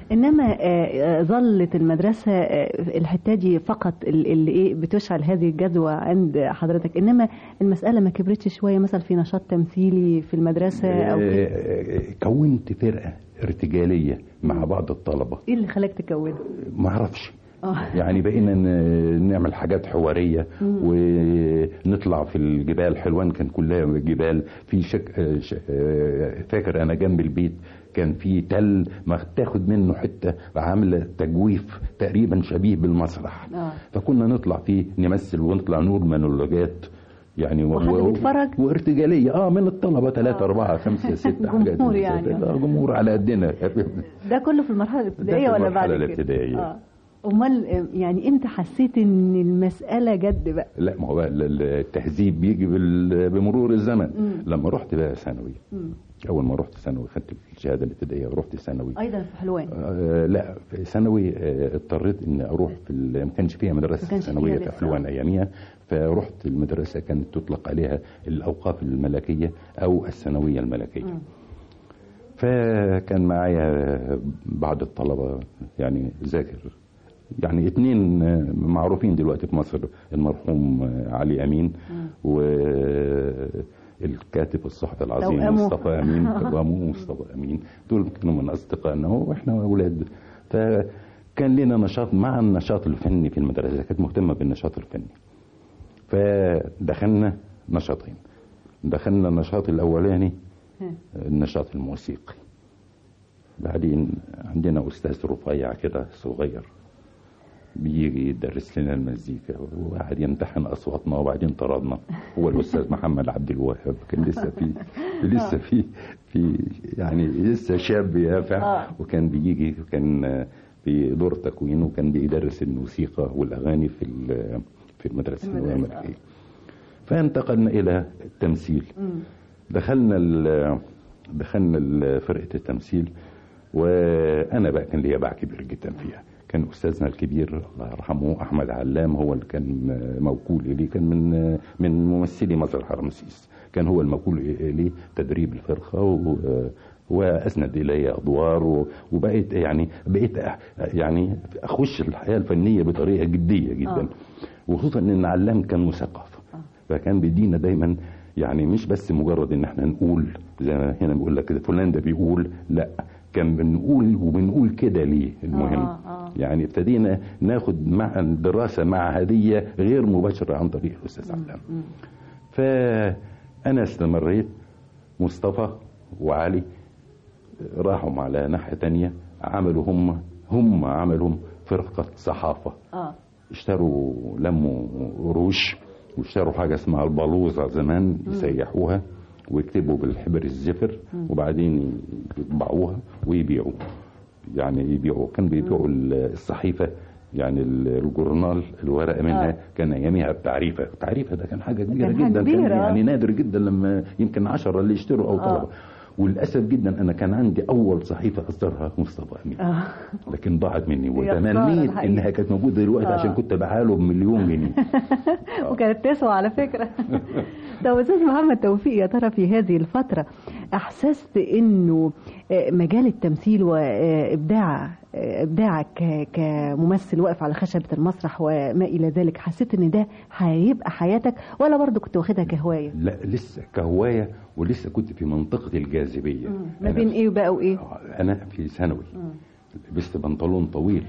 انما آه، آه، ظلت المدرسه آه، الحته دي فقط ال- اللي ايه بتشعل هذه الجدوى عند حضرتك انما المساله ما كبرتش شويه مثلا في نشاط تمثيلي في المدرسه او كده؟ آه، كونت فرقه ارتجاليه مع بعض الطلبه ايه اللي خلاك تكونه؟ ما اعرفش اه يعني بقينا ن- نعمل حاجات حواريه مم. ونطلع في الجبال حلوان كان كلها جبال في شك... آه، ش... آه، فاكر انا جنب البيت كان في تل ما تاخد منه حته عامله تجويف تقريبا شبيه بالمسرح اه فكنا نطلع فيه نمثل ونطلع نقول مونولوجات يعني و... وحد بيتفرج؟ وارتجاليه اه من الطلبه ثلاثة أربعة خمسة ستة حاجات جمهور زي يعني. كده. آه، جمهور على قدنا ده كله في المرحله الابتدائيه في ولا بعد المرحلة كده؟ الابتدائية. اه امال آه، يعني امتى حسيت ان المساله جد بقى؟ لا ما هو بقى ال- ال- التهذيب بيجي بال- بمرور الزمن مم. لما رحت بقى ثانوي مم. اول ما رحت ثانوي خدت الشهاده الابتدائيه ورحت ثانوي ايضا في حلوان آه لا في ثانوي آه اضطريت اني اروح في ال- ما كانش فيها ما مدرسه كانش ثانويه فيها في لسه. حلوان اياميها فرحت المدرسه كانت تطلق عليها الاوقاف الملكيه او الثانويه الملكيه مم. فكان معايا بعض الطلبة يعني ذاكر يعني اتنين معروفين دلوقتي في مصر المرحوم علي أمين والكاتب الصحفي العظيم توأمه. مصطفى أمين توأمه مصطفى أمين دول كانوا من أصدقائنا وإحنا أولاد فكان لنا نشاط مع النشاط الفني في المدرسة كانت مهتمة بالنشاط الفني فدخلنا نشاطين دخلنا النشاط الأولاني النشاط الموسيقي بعدين عندنا أستاذ رفيع كده صغير بيجي يدرس لنا المزيكا وقعد يمتحن أصواتنا وبعدين طردنا هو الأستاذ محمد عبد الوهاب كان لسه في لسه في في يعني لسه شاب يافع وكان بيجي كان في دور تكوين وكان بيدرس الموسيقى والأغاني في ال- في المدرسة الثانوية المدرسة. الملكية فانتقلنا إلى التمثيل دخلنا ال- دخلنا ال- فرقه التمثيل وانا بقى كان ليا باع كبير جدا فيها كان استاذنا الكبير الله يرحمه احمد علام هو اللي كان موكول اليه كان من من ممثلي مسرح رمسيس كان هو الموكول اليه تدريب الفرقه و واسند الي ادوار و- وبقيت يعني بقيت أح- يعني اخش الحياه الفنيه بطريقه جديه جدا آه. وخصوصا ان علام كان مثقف فكان بيدينا دايما يعني مش بس مجرد ان احنا نقول زي ما هنا بيقول لك كده فلان ده بيقول لا كان بنقول وبنقول كده ليه المهم آه، آه. يعني ابتدينا ناخد مع الدراسه معهديه غير مباشره عن طريق الاستاذ علام فانا استمريت مصطفى وعلي راحوا على ناحيه تانية عملوا هم هم عملوا فرقه صحافه اه اشتروا لموا قروش واشتروا حاجة اسمها البلوزة زمان يسيحوها ويكتبوا بالحبر الزفر وبعدين يطبعوها ويبيعوا يعني يبيعوا كان بيبيعوا الصحيفة يعني الجورنال الورقة منها آه. كان أيامها بتعريفة التعريفة ده كان حاجة كبيرة كان حاجة جدا كبيرة، كان آه. يعني نادر جدا لما يمكن عشرة اللي يشتروا أو آه. طلبة وللأسف جدا أنا كان عندي أول صحيفة أصدرها مصطفى أمين اه لكن ضاعت مني يا خسارة وتمنيت الحقيقة. انها كانت موجوده دلوقتي آه. عشان كنت بحاله بمليون جنيه وكانت تسوى على فكرة طب أستاذ محمد توفيق يا ترى في هذه الفترة أحسست إنه آه، مجال التمثيل وإبداع آه، إبداعك ك- كممثل واقف على خشبة المسرح وما إلى ذلك حسيت إن ده هيبقى حياتك ولا برضو كنت واخدها كهواية؟ لا لسه كهوايه ولسه كنت في منطقه الجاذبيه ما أنا بين إيه وبقى وإيه؟ انا في ثانوي لبست بنطلون طويل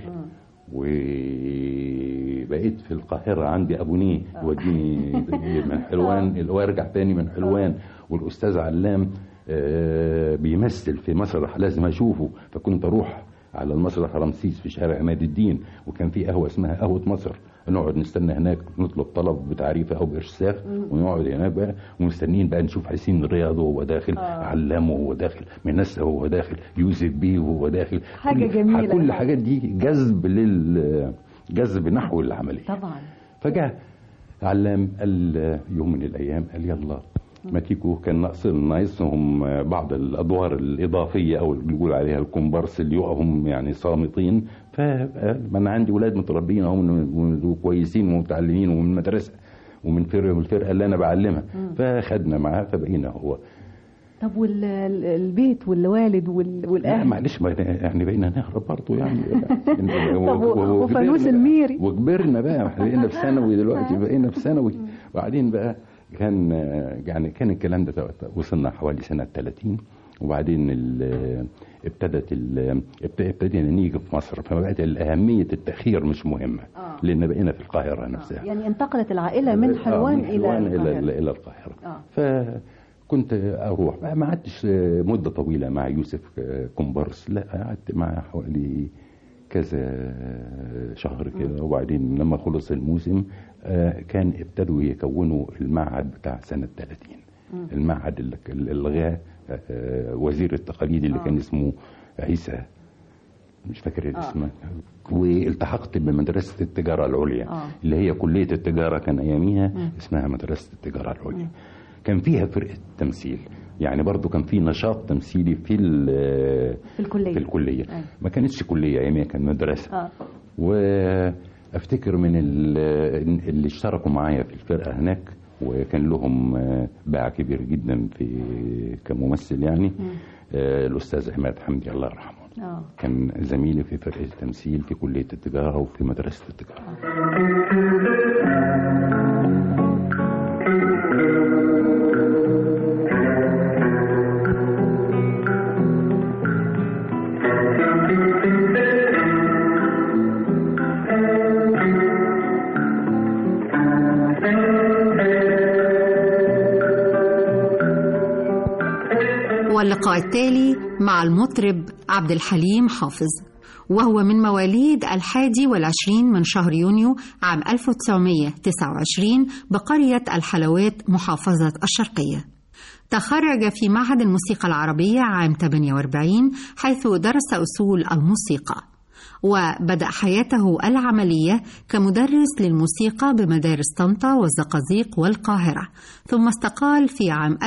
وبقيت في القاهرة عندي أبونيه يوديني من حلوان وارجع تاني من حلوان والأستاذ علام آه، بيمثل في مسرح لازم أشوفه فكنت أروح على المسرح رمسيس في شارع عماد الدين وكان في قهوة اسمها قهوة مصر نقعد نستنى هناك نطلب طلب بتعريفة أو بإرساخ ونقعد هناك بقى ومستنيين بقى نشوف حسين رياض وهو داخل علام وهو داخل منسة وهو داخل يوسف بيه وهو داخل حاجة كل- جميلة. كل الحاجات دي جذب لل جذب نحو العملية طبعا فجاء علام قال يوم من الايام قال يلا ما تيجوا كان ناقص ناقصهم بعض الادوار الاضافيه او اللي بيقول عليها الكومبارس اللي يقعهم يعني صامتين فقال ما انا عندي ولاد متربيين اهم وكويسين ومتعلمين ومن المدرسه ومن فرقه من الفرقه اللي انا بعلمها فخدنا معاه فبقينا هو طب والبيت والوالد وال- لا والاهل معلش ما يعني بقينا نهرب برضه يعني طب و- وفانوس الميري وكبرنا بقى احنا بقينا في ثانوي دلوقتي بقينا في ثانوي وبعدين بقى كان يعني كان الكلام ده وصلنا حوالي سنه 30 وبعدين ال- ابتدت ال- ابت- ابتدينا نيجي في مصر فبقت اهميه التاخير مش مهمه آه. لان بقينا في القاهره نفسها يعني انتقلت العائله من آه، حلوان من حلوان الى الى القاهرة. الى القاهره آه. فكنت اروح بقى ما قعدتش مده طويله مع يوسف كومبارس لا قعدت معاه حوالي كذا شهر كده وبعدين لما خلص الموسم آه، كان ابتدوا يكونوا المعهد بتاع سنه 30 مم. المعهد اللي اللي الغاه آه، وزير التقاليد اللي آه. كان اسمه عيسى مش فاكر آه. الاسم والتحقت بمدرسه التجاره العليا آه. اللي هي كليه التجاره كان اياميها مم. اسمها مدرسه التجاره العليا كان فيها فرقه تمثيل يعني برضو كان في نشاط تمثيلي في ال- في الكليه في الكليه أيوة. ما كانتش كليه اياميها كان مدرسه اه وافتكر من ال- اللي اشتركوا معايا في الفرقه هناك وكان لهم آه، باع كبير جدا في كممثل يعني مم. آه، الاستاذ عماد حمدي الله يرحمه اه كان زميلي في فرقه التمثيل في كليه التجاره وفي مدرسه التجاره واللقاء التالي مع المطرب عبد الحليم حافظ وهو من مواليد الحادي والعشرين من شهر يونيو عام 1929 بقرية الحلوات محافظة الشرقية تخرج في معهد الموسيقى العربية عام 48 حيث درس أصول الموسيقى وبدأ حياته العملية كمدرس للموسيقى بمدارس طنطا والزقازيق والقاهرة ثم استقال في عام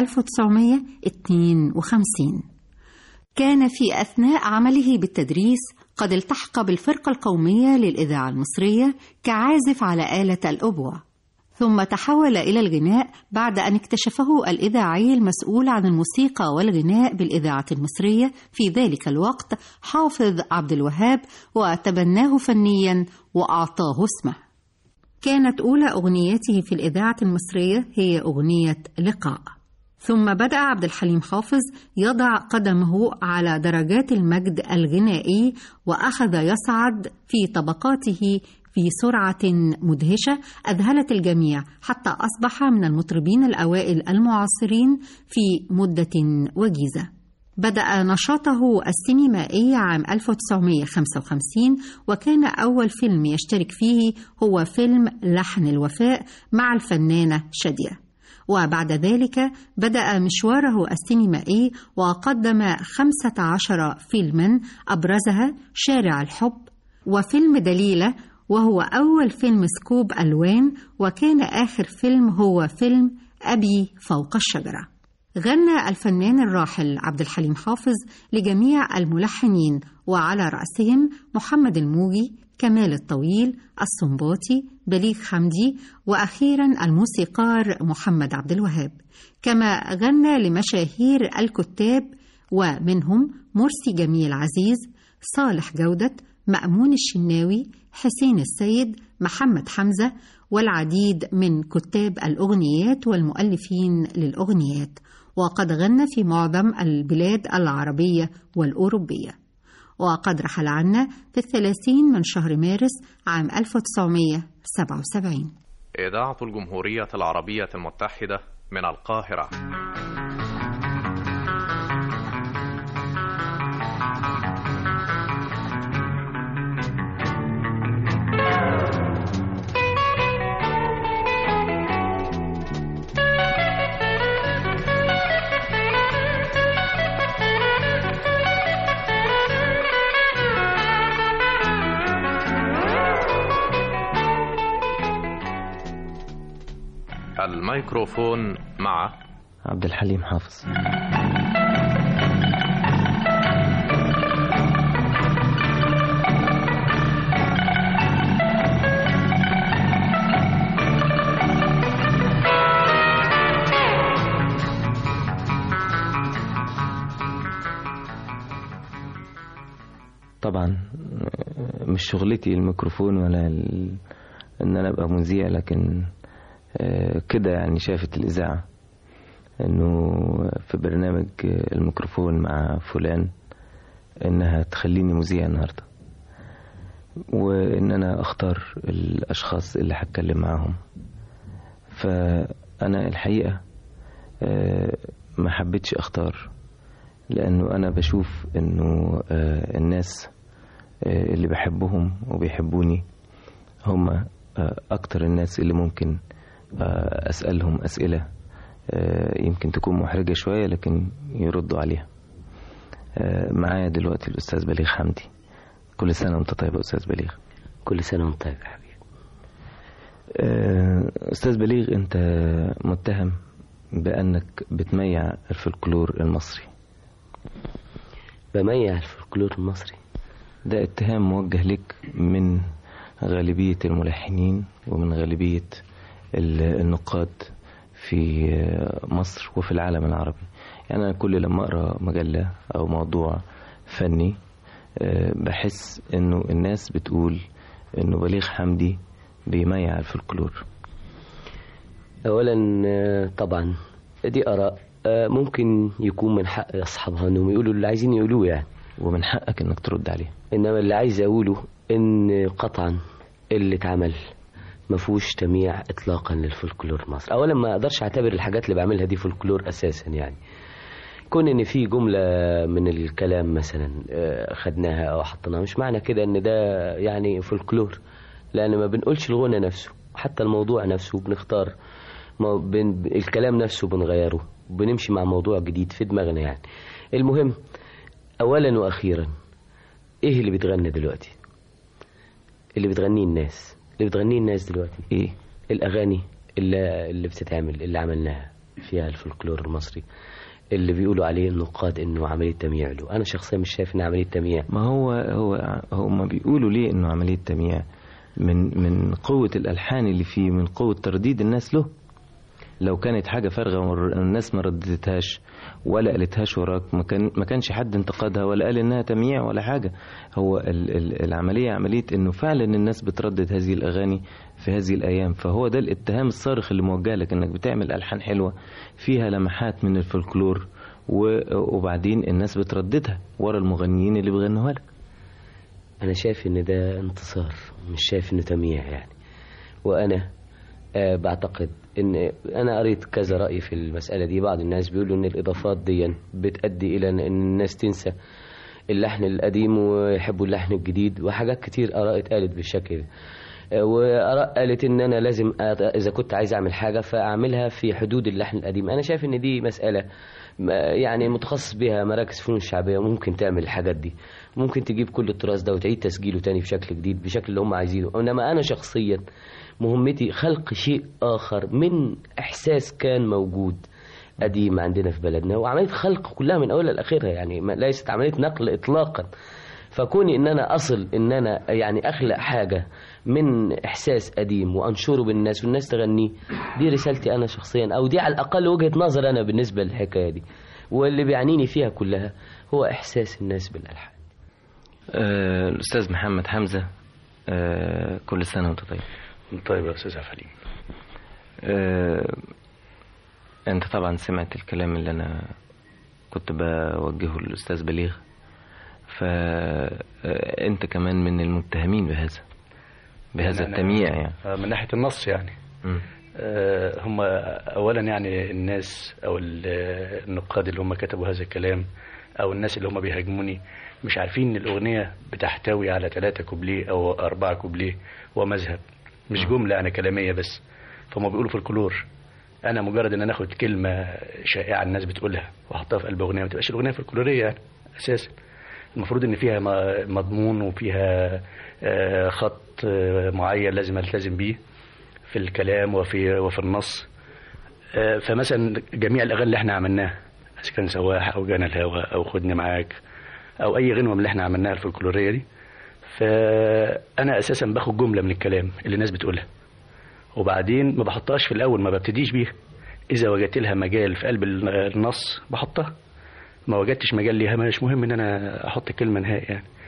1952 كان في أثناء عمله بالتدريس قد التحق بالفرقة القومية للإذاعة المصرية كعازف على آلة الأبوة ثم تحول إلى الغناء بعد أن اكتشفه الإذاعي المسؤول عن الموسيقى والغناء بالإذاعة المصرية في ذلك الوقت حافظ عبد الوهاب وتبناه فنيا وأعطاه اسمه كانت أولى أغنياته في الإذاعة المصرية هي أغنية لقاء ثم بدأ عبد الحليم حافظ يضع قدمه على درجات المجد الغنائي وأخذ يصعد في طبقاته في سرعة مدهشة أذهلت الجميع حتى أصبح من المطربين الأوائل المعاصرين في مدة وجيزة. بدأ نشاطه السينمائي عام 1955 وكان أول فيلم يشترك فيه هو فيلم لحن الوفاء مع الفنانة شادية. وبعد ذلك بدأ مشواره السينمائي وقدم 15 فيلما أبرزها شارع الحب وفيلم دليلة وهو أول فيلم سكوب ألوان وكان آخر فيلم هو فيلم أبي فوق الشجرة غنى الفنان الراحل عبد الحليم حافظ لجميع الملحنين وعلى رأسهم محمد الموجي كمال الطويل الصنباطي بليغ حمدي وأخيرا الموسيقار محمد عبد الوهاب كما غنى لمشاهير الكتاب ومنهم مرسي جميل عزيز صالح جودة مأمون الشناوي حسين السيد محمد حمزة والعديد من كتاب الأغنيات والمؤلفين للأغنيات وقد غنى في معظم البلاد العربية والأوروبية وقد رحل عنا في الثلاثين من شهر مارس عام 1977 إذاعة الجمهورية العربية المتحدة من القاهرة الميكروفون مع عبد الحليم حافظ طبعا آه، مش شغلتي الميكروفون ولا ال... ان انا ابقى مذيع لكن آه، كده يعني شافت الاذاعه انه في برنامج آه، الميكروفون مع فلان انها تخليني مذيع النهارده وان انا اختار الاشخاص اللي هتكلم معاهم فانا الحقيقه آه، ما حبيتش اختار لانه انا بشوف انه آه، الناس آه، اللي بحبهم وبيحبوني هم آه، اكتر الناس اللي ممكن آه، اسالهم اسئله آه، يمكن تكون محرجه شويه لكن يردوا عليها آه، معايا دلوقتي الاستاذ بليغ حمدي كل سنه وانت طيب يا استاذ بليغ كل سنة وانت طيب يا حبيبي آه، استاذ بليغ انت متهم بانك بتميع الفلكلور المصري بميع الفلكلور المصري ده اتهام موجه لك من غالبية الملحنين ومن غالبية ال- النقاد في مصر وفي العالم العربي يعني أنا كل لما أقرأ مجلة أو موضوع فني آه، بحس إنه الناس بتقول إنه بليغ حمدي بيميع الفلكلور أولا آه، طبعا دي آراء آه، ممكن يكون من حق أصحابها إنهم يقولوا اللي عايزين يقولوه يعني ومن حقك إنك ترد عليه إنما اللي عايز أقوله إن قطعا اللي اتعمل ما فيهوش تمييع إطلاقا للفولكلور المصري أولا ما أقدرش أعتبر الحاجات اللي بعملها دي فولكلور أساسا يعني كون ان في جملة من الكلام مثلا آه، خدناها او حطيناها مش معنى كده ان ده يعني فولكلور لان ما بنقولش الغنى نفسه حتى الموضوع نفسه بنختار ما بن الكلام نفسه بنغيره بنمشي مع موضوع جديد في دماغنا يعني المهم اولا واخيرا ايه اللي بتغني دلوقتي اللي بتغنيه الناس اللي بتغنيه الناس دلوقتي ايه الاغاني اللي, اللي بتتعمل اللي عملناها فيها الفولكلور المصري اللي بيقولوا عليه النقاد انه عمليه تمييع له انا شخصيا مش شايف انها عمليه تمييع ما هو هو هم بيقولوا ليه انه عمليه تمييع من من قوه الالحان اللي فيه من قوه ترديد الناس له لو كانت حاجه فارغه والناس ما ردتهاش ولا قالتهاش وراك ما كان ما كانش حد انتقدها ولا قال انها تمييع ولا حاجه هو ال ال العمليه عمليه انه فعلا الناس بتردد هذه الاغاني في هذه الايام فهو ده الاتهام الصارخ اللي موجه لك انك بتعمل الحان حلوه فيها لمحات من الفولكلور وبعدين الناس بترددها ورا المغنيين اللي بيغنوها لك انا شايف ان ده انتصار مش شايف انه تمييع يعني وانا آه بعتقد ان انا قريت كذا راي في المساله دي بعض الناس بيقولوا ان الاضافات دي بتؤدي الى ان الناس تنسى اللحن القديم ويحبوا اللحن الجديد وحاجات كتير اراء اتقالت بالشكل ده آه واراء قالت ان انا لازم اذا كنت عايز اعمل حاجه فاعملها في حدود اللحن القديم انا شايف ان دي مساله يعني متخصص بها مراكز فنون الشعبيه ممكن تعمل الحاجات دي ممكن تجيب كل التراث ده وتعيد تسجيله تاني بشكل جديد بشكل اللي هم عايزينه انما انا شخصيا مهمتي خلق شيء اخر من احساس كان موجود قديم عندنا في بلدنا وعمليه خلق كلها من اولها لاخرها يعني ليست عمليه نقل اطلاقا فكوني ان انا اصل ان انا يعني اخلق حاجه من احساس قديم وانشره بالناس والناس تغنيه دي رسالتي انا شخصيا او دي على الاقل وجهه نظر انا بالنسبه للحكايه دي واللي بيعنيني فيها كلها هو احساس الناس بالالحان آه الاستاذ محمد حمزه آه كل سنه وانت طيب طيب يا استاذ عفالين آه انت طبعا سمعت الكلام اللي انا كنت بوجهه للاستاذ بليغ فانت كمان من المتهمين بهذا بهذا التمييع يعني من ناحيه النص يعني آه هم اولا يعني الناس او النقاد اللي هم كتبوا هذا الكلام او الناس اللي هم بيهاجموني مش عارفين ان الاغنيه بتحتوي على ثلاثة كوبليه او أربعة كوبليه ومذهب مش جمله انا كلاميه بس فهم بيقولوا في الكلور انا مجرد ان انا اخد كلمه شائعه الناس بتقولها واحطها في قلب اغنيه ما تبقاش الاغنيه في الكلوريه يعني اساسا المفروض ان فيها مضمون وفيها خط معين لازم التزم بيه في الكلام وفي وفي النص فمثلا جميع الاغاني اللي احنا عملناها اذا كان سواح او جانا الهوى او خدني معاك او اي غنوه من اللي احنا عملناها الفولكلوريه دي فانا اساسا باخد جمله من الكلام اللي الناس بتقولها وبعدين ما بحطهاش في الاول ما ببتديش بيها اذا وجدت لها مجال في قلب النص بحطها ما وجدتش مجال ليها مش مهم ان انا احط كلمه نهائي يعني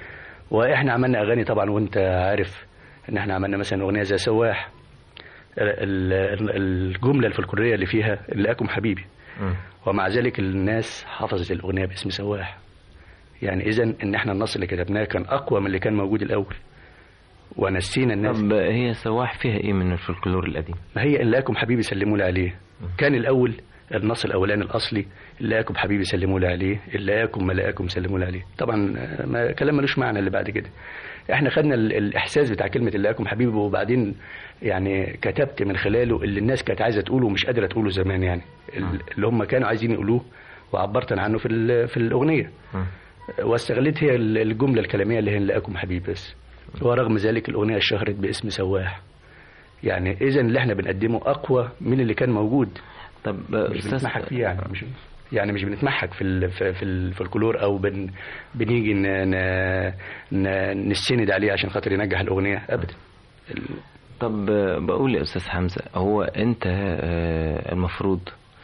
واحنا عملنا اغاني طبعا وانت عارف ان احنا عملنا مثلا اغنيه زي سواح ال- ال- الجمله الفلكلوريه اللي فيها لقاكم حبيبي ومع ذلك الناس حفظت الاغنيه باسم سواح يعني اذا ان احنا النص اللي كتبناه كان اقوى من اللي كان موجود الاول ونسينا الناس طب هي سواح فيها ايه من الفلكلور القديم ما هي إن لقاكم حبيبي سلموا لي عليه كان الأول النص الأولاني الأصلي اللي لقاكم حبيبي سلموا لي عليه اللي لقاكم ما لقاكم سلموا لي عليه طبعا آه، ما كلام ملوش معنى اللي بعد كده احنا خدنا ال- الإحساس بتاع كلمة اللي لقاكم حبيبي وبعدين يعني كتبت من خلاله اللي الناس كانت عايزة تقوله ومش قادرة تقوله زمان يعني ال- اللي هم كانوا عايزين يقولوه وعبرت أنا عنه في ال- في الأغنية واستغلت هي ال- الجملة الكلامية اللي هي لقاكم حبيبي بس ورغم ذلك الأغنية اشتهرت باسم سواح يعني اذا اللي احنا بنقدمه اقوى من اللي كان موجود طب مش أستاذ- بنتمحك فيه يعني مش يعني مش بنتمحك في ال في في الفولكلور او بن بنيجي ن ن ن نستند عليه عشان خاطر ينجح الاغنيه ابدا طب بقول يا استاذ حمزه هو انت آه، المفروض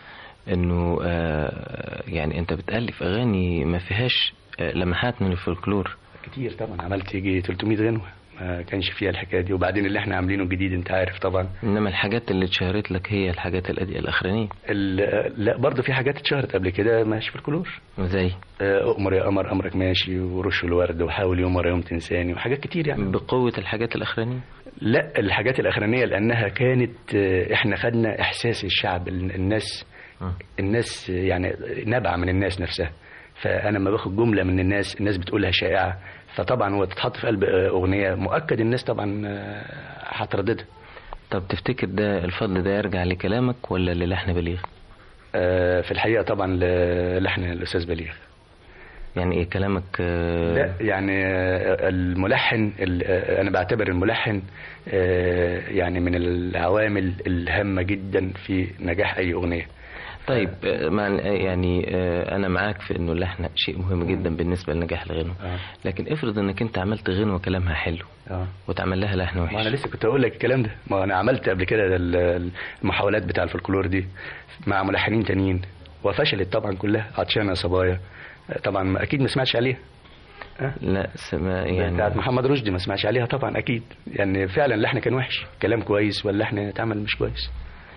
انه آه، يعني انت بتالف اغاني ما فيهاش آه، لمحات من الفولكلور كتير طبعا عملت يجي 300 غنوه ما كانش فيها الحكايه دي وبعدين اللي احنا عاملينه الجديد انت عارف طبعا انما الحاجات اللي اتشهرت لك هي الحاجات الأدي- الاخرانيه ال- لا برضه في حاجات اتشهرت قبل كده ماشي في الكلور زي أمر يا قمر أمرك ماشي ورش الورد وحاول يوم ورا يوم تنساني وحاجات كتير يعني بقوة الحاجات الأخرانية لا الحاجات الأخرانية لأنها كانت آه، إحنا خدنا إحساس الشعب ال- الناس الناس يعني نبع من الناس نفسها فأنا لما باخد جملة من الناس الناس بتقولها شائعة فطبعا هو تتحط في قلب آه، أغنية مؤكد الناس طبعا آه، هترددها طب تفتكر ده الفضل ده يرجع لكلامك ولا للحن بليغ آه، في الحقيقة طبعا ل- لحن الأستاذ بليغ يعني ايه كلامك آه، لا يعني آه، الملحن ال- آه، انا بعتبر الملحن آه، يعني من العوامل الهامه جدا في نجاح اي اغنيه طيب آه، مع يعني آه، انا معاك في انه اللحن شيء مهم جدا بالنسبه لنجاح الغنوه لكن افرض انك انت عملت غنوه كلامها حلو اه وتعمل لها لحن وحش ما انا لسه كنت اقول لك الكلام ده ما انا عملت قبل كده ال- المحاولات بتاع الفولكلور دي مع ملحنين تانيين وفشلت طبعا كلها عطشانه صبايا آه، طبعا اكيد ما سمعتش عليها لا سما يعني بتاعت محمد رشدي ما سمعش عليها طبعا اكيد يعني فعلا اللحن كان وحش كلام كويس واللحن اتعمل مش كويس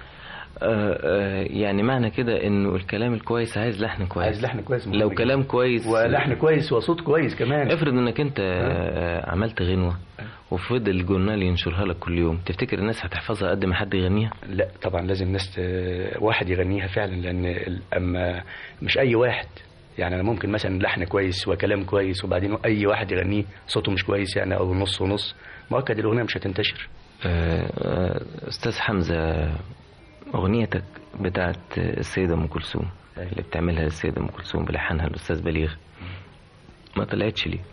آه، آه، يعني معنى كده انه الكلام الكويس عايز لحن كويس عايز لحن كويس مهم لو جدا. كلام كويس ولحن كويس وصوت كويس كمان افرض انك انت آه، عملت غنوه وفضل الجورنال ينشرها لك كل يوم تفتكر الناس هتحفظها قد ما حد يغنيها لا طبعا لازم ناس ت- واحد يغنيها فعلا لان ال- اما مش اي واحد يعني انا ممكن مثلا لحن كويس وكلام كويس وبعدين اي واحد يغنيه صوته مش كويس يعني او نص ونص مؤكد الاغنيه مش هتنتشر آه، آه، استاذ حمزه اغنيتك بتاعت السيده ام كلثوم اللي بتعملها السيده ام كلثوم بلحنها الاستاذ بليغ ما طلعتش ليه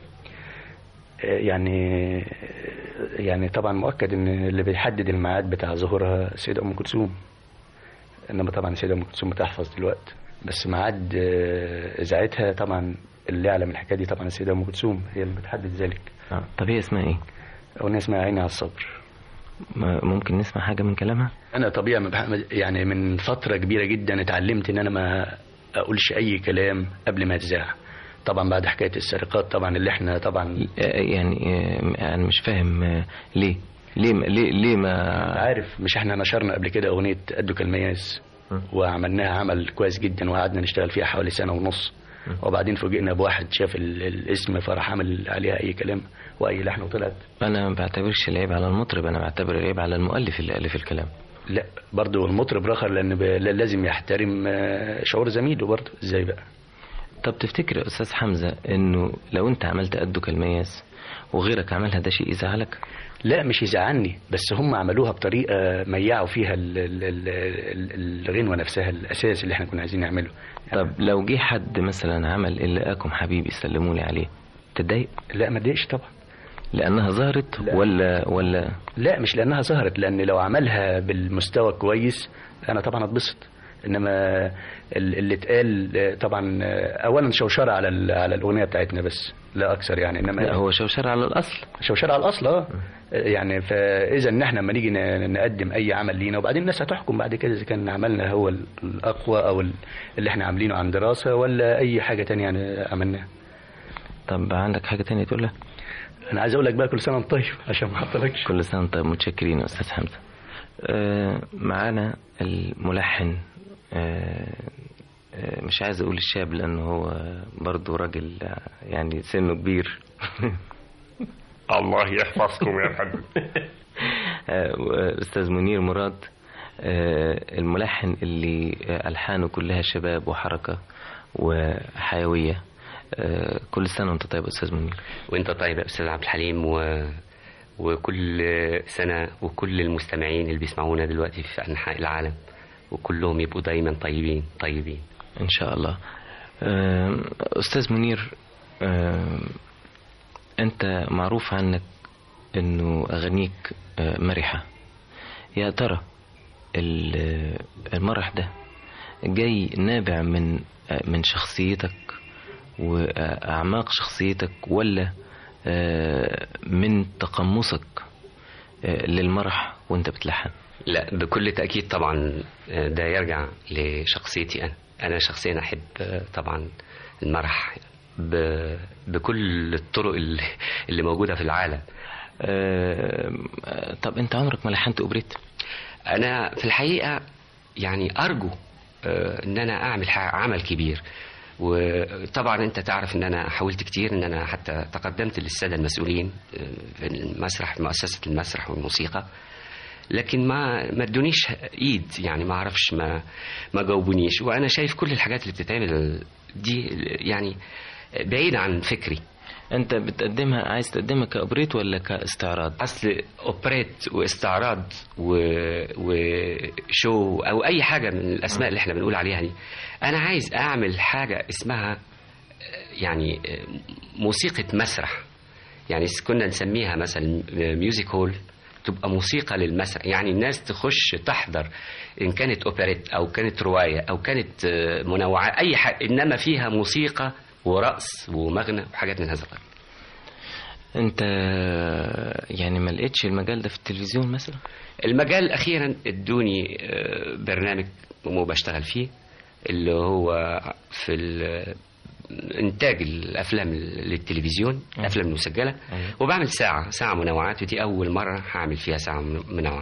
يعني يعني طبعا مؤكد ان اللي بيحدد الميعاد بتاع ظهورها السيده ام كلثوم انما طبعا السيده ام كلثوم بتحفظ دلوقتي بس ميعاد آه، اذاعتها طبعا اللي يعلم الحكايه دي طبعا السيده ام كلثوم هي اللي بتحدد ذلك آه. طب هي اسمها ايه اغنيه اسمها عيني على الصبر ما- ممكن نسمع حاجه من كلامها انا طبيعي ما بح- يعني من فتره كبيره جدا اتعلمت ان انا ما اقولش اي كلام قبل ما اتذاع طبعا بعد حكايه السرقات طبعا اللي احنا طبعا آه، يعني آه، انا مش فاهم آه، ليه ليه ما- ليه ليه ما عارف مش احنا نشرنا قبل كده اغنيه قدو كالمياس وعملناها عمل كويس جدا وقعدنا نشتغل فيها حوالي سنه ونص وبعدين فوجئنا بواحد شاف ال- الاسم فراح عمل عليها اي كلام واي لحن وطلعت انا ما بعتبرش العيب على المطرب انا بعتبر العيب على المؤلف اللي الف الكلام لا برضه المطرب رخر لان ب- لازم يحترم آه، شعور زميله برضه ازاي بقى طب تفتكر يا استاذ حمزه انه لو انت عملت قده كالمياس وغيرك عملها ده شيء يزعلك لا مش يزعلني بس هم عملوها بطريقه ميعوا فيها ال- ال- ال- ال- الغنوه نفسها الاساس اللي احنا كنا عايزين نعمله طب لو جه حد مثلا عمل اللي لقاكم حبيبي سلموني عليه تتضايق لا ما اتضايقش طبعا لانها ظهرت لا. ولا ولا لا مش لانها ظهرت لان لو عملها بالمستوى كويس انا طبعا اتبسط انما ال- اللي اتقال آه، طبعا آه، اولا شوشره على ال- على الاغنيه بتاعتنا بس لا اكثر يعني انما لا هو شوشره على الاصل شوشره على الاصل اه يعني فاذا ان احنا لما نيجي ن- نقدم اي عمل لينا وبعدين الناس هتحكم بعد كده اذا كان عملنا هو ال- الاقوى او ال- اللي احنا عاملينه عن دراسه ولا اي حاجه تانية يعني عملناها طب عندك حاجه تانية تقولها انا عايز اقول لك بقى كل سنه وانت طيب عشان ما اعطلكش كل سنة وانت طيب متشكرين يا أستاذ حمزة آه، معانا الملحن آه، آه، مش عايز أقول الشاب لأنه هو برضه راجل آه، يعني سنه كبير الله يحفظكم يا فندم آه، أستاذ منير مراد آه، الملحن اللي آه، ألحانه كلها شباب وحركة وحيوية آه، كل سنة وانت طيب يا أستاذ منير وانت طيب يا استاذ عبد الحليم و... وكل سنه وكل المستمعين اللي بيسمعونا دلوقتي في انحاء العالم وكلهم يبقوا دايما طيبين طيبين إن شاء الله آم، أستاذ منير آم، أنت معروف عنك أنه أغانيك آه، مرحة يا ترى ال- المرح ده جاي نابع من آه، من شخصيتك وأعماق شخصيتك ولا آه، من تقمصك آه، للمرح وانت بتلحن لا بكل تاكيد طبعا ده يرجع لشخصيتي انا انا شخصيا احب طبعا المرح ب... بكل الطرق اللي, اللي موجوده في العالم طب انت عمرك ما لحنت اوبريت انا في الحقيقه يعني ارجو آه، ان انا اعمل ح- عمل كبير وطبعا انت تعرف ان انا حاولت كتير ان انا حتى تقدمت للساده المسؤولين آه، في المسرح في مؤسسه المسرح والموسيقى لكن ما ما ادونيش ايد يعني ما اعرفش ما ما جاوبونيش وانا شايف كل الحاجات اللي بتتعمل دي يعني بعيده عن فكري انت بتقدمها عايز تقدمها كاوبريت ولا كاستعراض اصل اوبريت واستعراض و... وشو او اي حاجه من الاسماء اللي احنا بنقول عليها دي انا عايز اعمل حاجه اسمها يعني موسيقى مسرح يعني كنا نسميها مثلا ميوزك هول تبقى موسيقى للمسرح يعني الناس تخش تحضر ان كانت اوبريت او كانت روايه او كانت منوعه اي حاجه انما فيها موسيقى ورقص ومغنى وحاجات من هذا القبيل انت يعني ما لقيتش المجال ده في التلفزيون مثلا المجال اخيرا ادوني آه، برنامج وبشتغل فيه اللي هو في ال- انتاج الافلام للتلفزيون الافلام المسجله وبعمل ساعه ساعه منوعات ودي اول مره هعمل فيها ساعه من- منوعات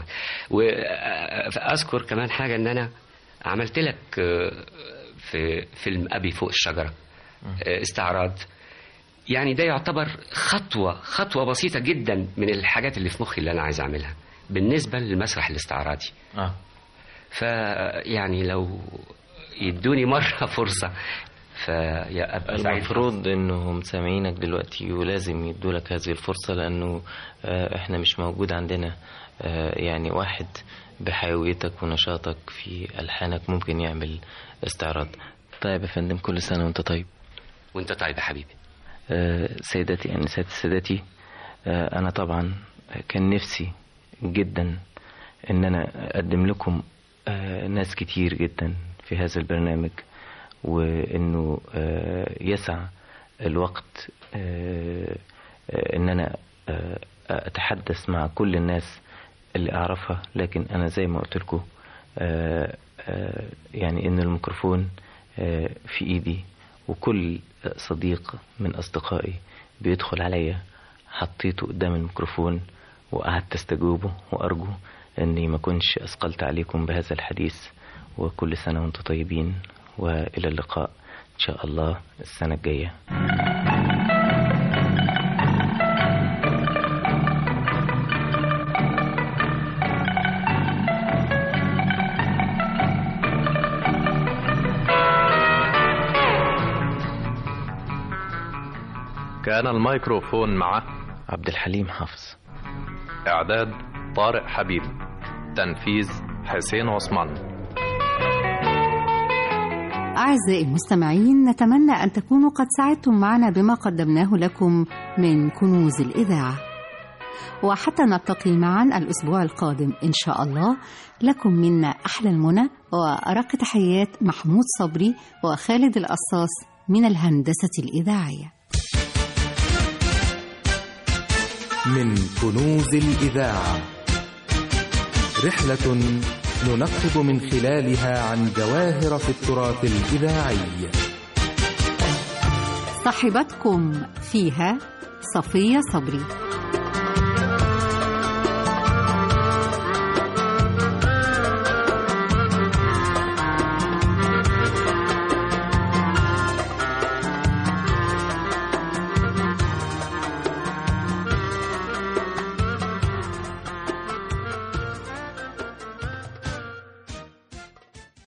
واذكر كمان حاجه ان انا عملت لك آه، في فيلم ابي فوق الشجره آه، استعراض يعني ده يعتبر خطوة خطوة بسيطة جدا من الحاجات اللي في مخي اللي أنا عايز أعملها بالنسبة للمسرح الاستعراضي اه فيعني لو يدوني مرة فرصة فأبقى سعيد المفروض انهم سامعينك دلوقتي ولازم يدوا لك هذه الفرصة لانه آه، احنا مش موجود عندنا آه، يعني واحد بحيويتك ونشاطك في الحانك ممكن يعمل استعراض طيب يا فندم كل سنة وانت طيب وانت طيب يا حبيبي آه، سيداتي أنساتي سادتي آه، أنا طبعا كان نفسي جدا إن أنا أقدم لكم آه، ناس كتير جدا في هذا البرنامج وإنه آه، يسع الوقت آه، آه، إن أنا آه، أتحدث مع كل الناس اللي أعرفها لكن أنا زي ما قلت لكم آه، آه، يعني إن الميكروفون آه، في إيدي وكل صديق من أصدقائي بيدخل عليا حطيته قدام الميكروفون وقعدت استجوبه وأرجو أني ما كنش أثقلت عليكم بهذا الحديث وكل سنة وأنتم طيبين وإلى اللقاء إن شاء الله السنة الجاية كان الميكروفون مع عبد الحليم حافظ إعداد طارق حبيب تنفيذ حسين عثمان أعزائي المستمعين نتمنى أن تكونوا قد سعدتم معنا بما قدمناه لكم من كنوز الإذاعة وحتى نلتقي معا الأسبوع القادم إن شاء الله لكم منا أحلى المنى وأرق تحيات محمود صبري وخالد القصاص من الهندسة الإذاعية من كنوز الإذاعة رحلة ننقب من خلالها عن جواهر في التراث الإذاعي صاحبتكم فيها صفية صبري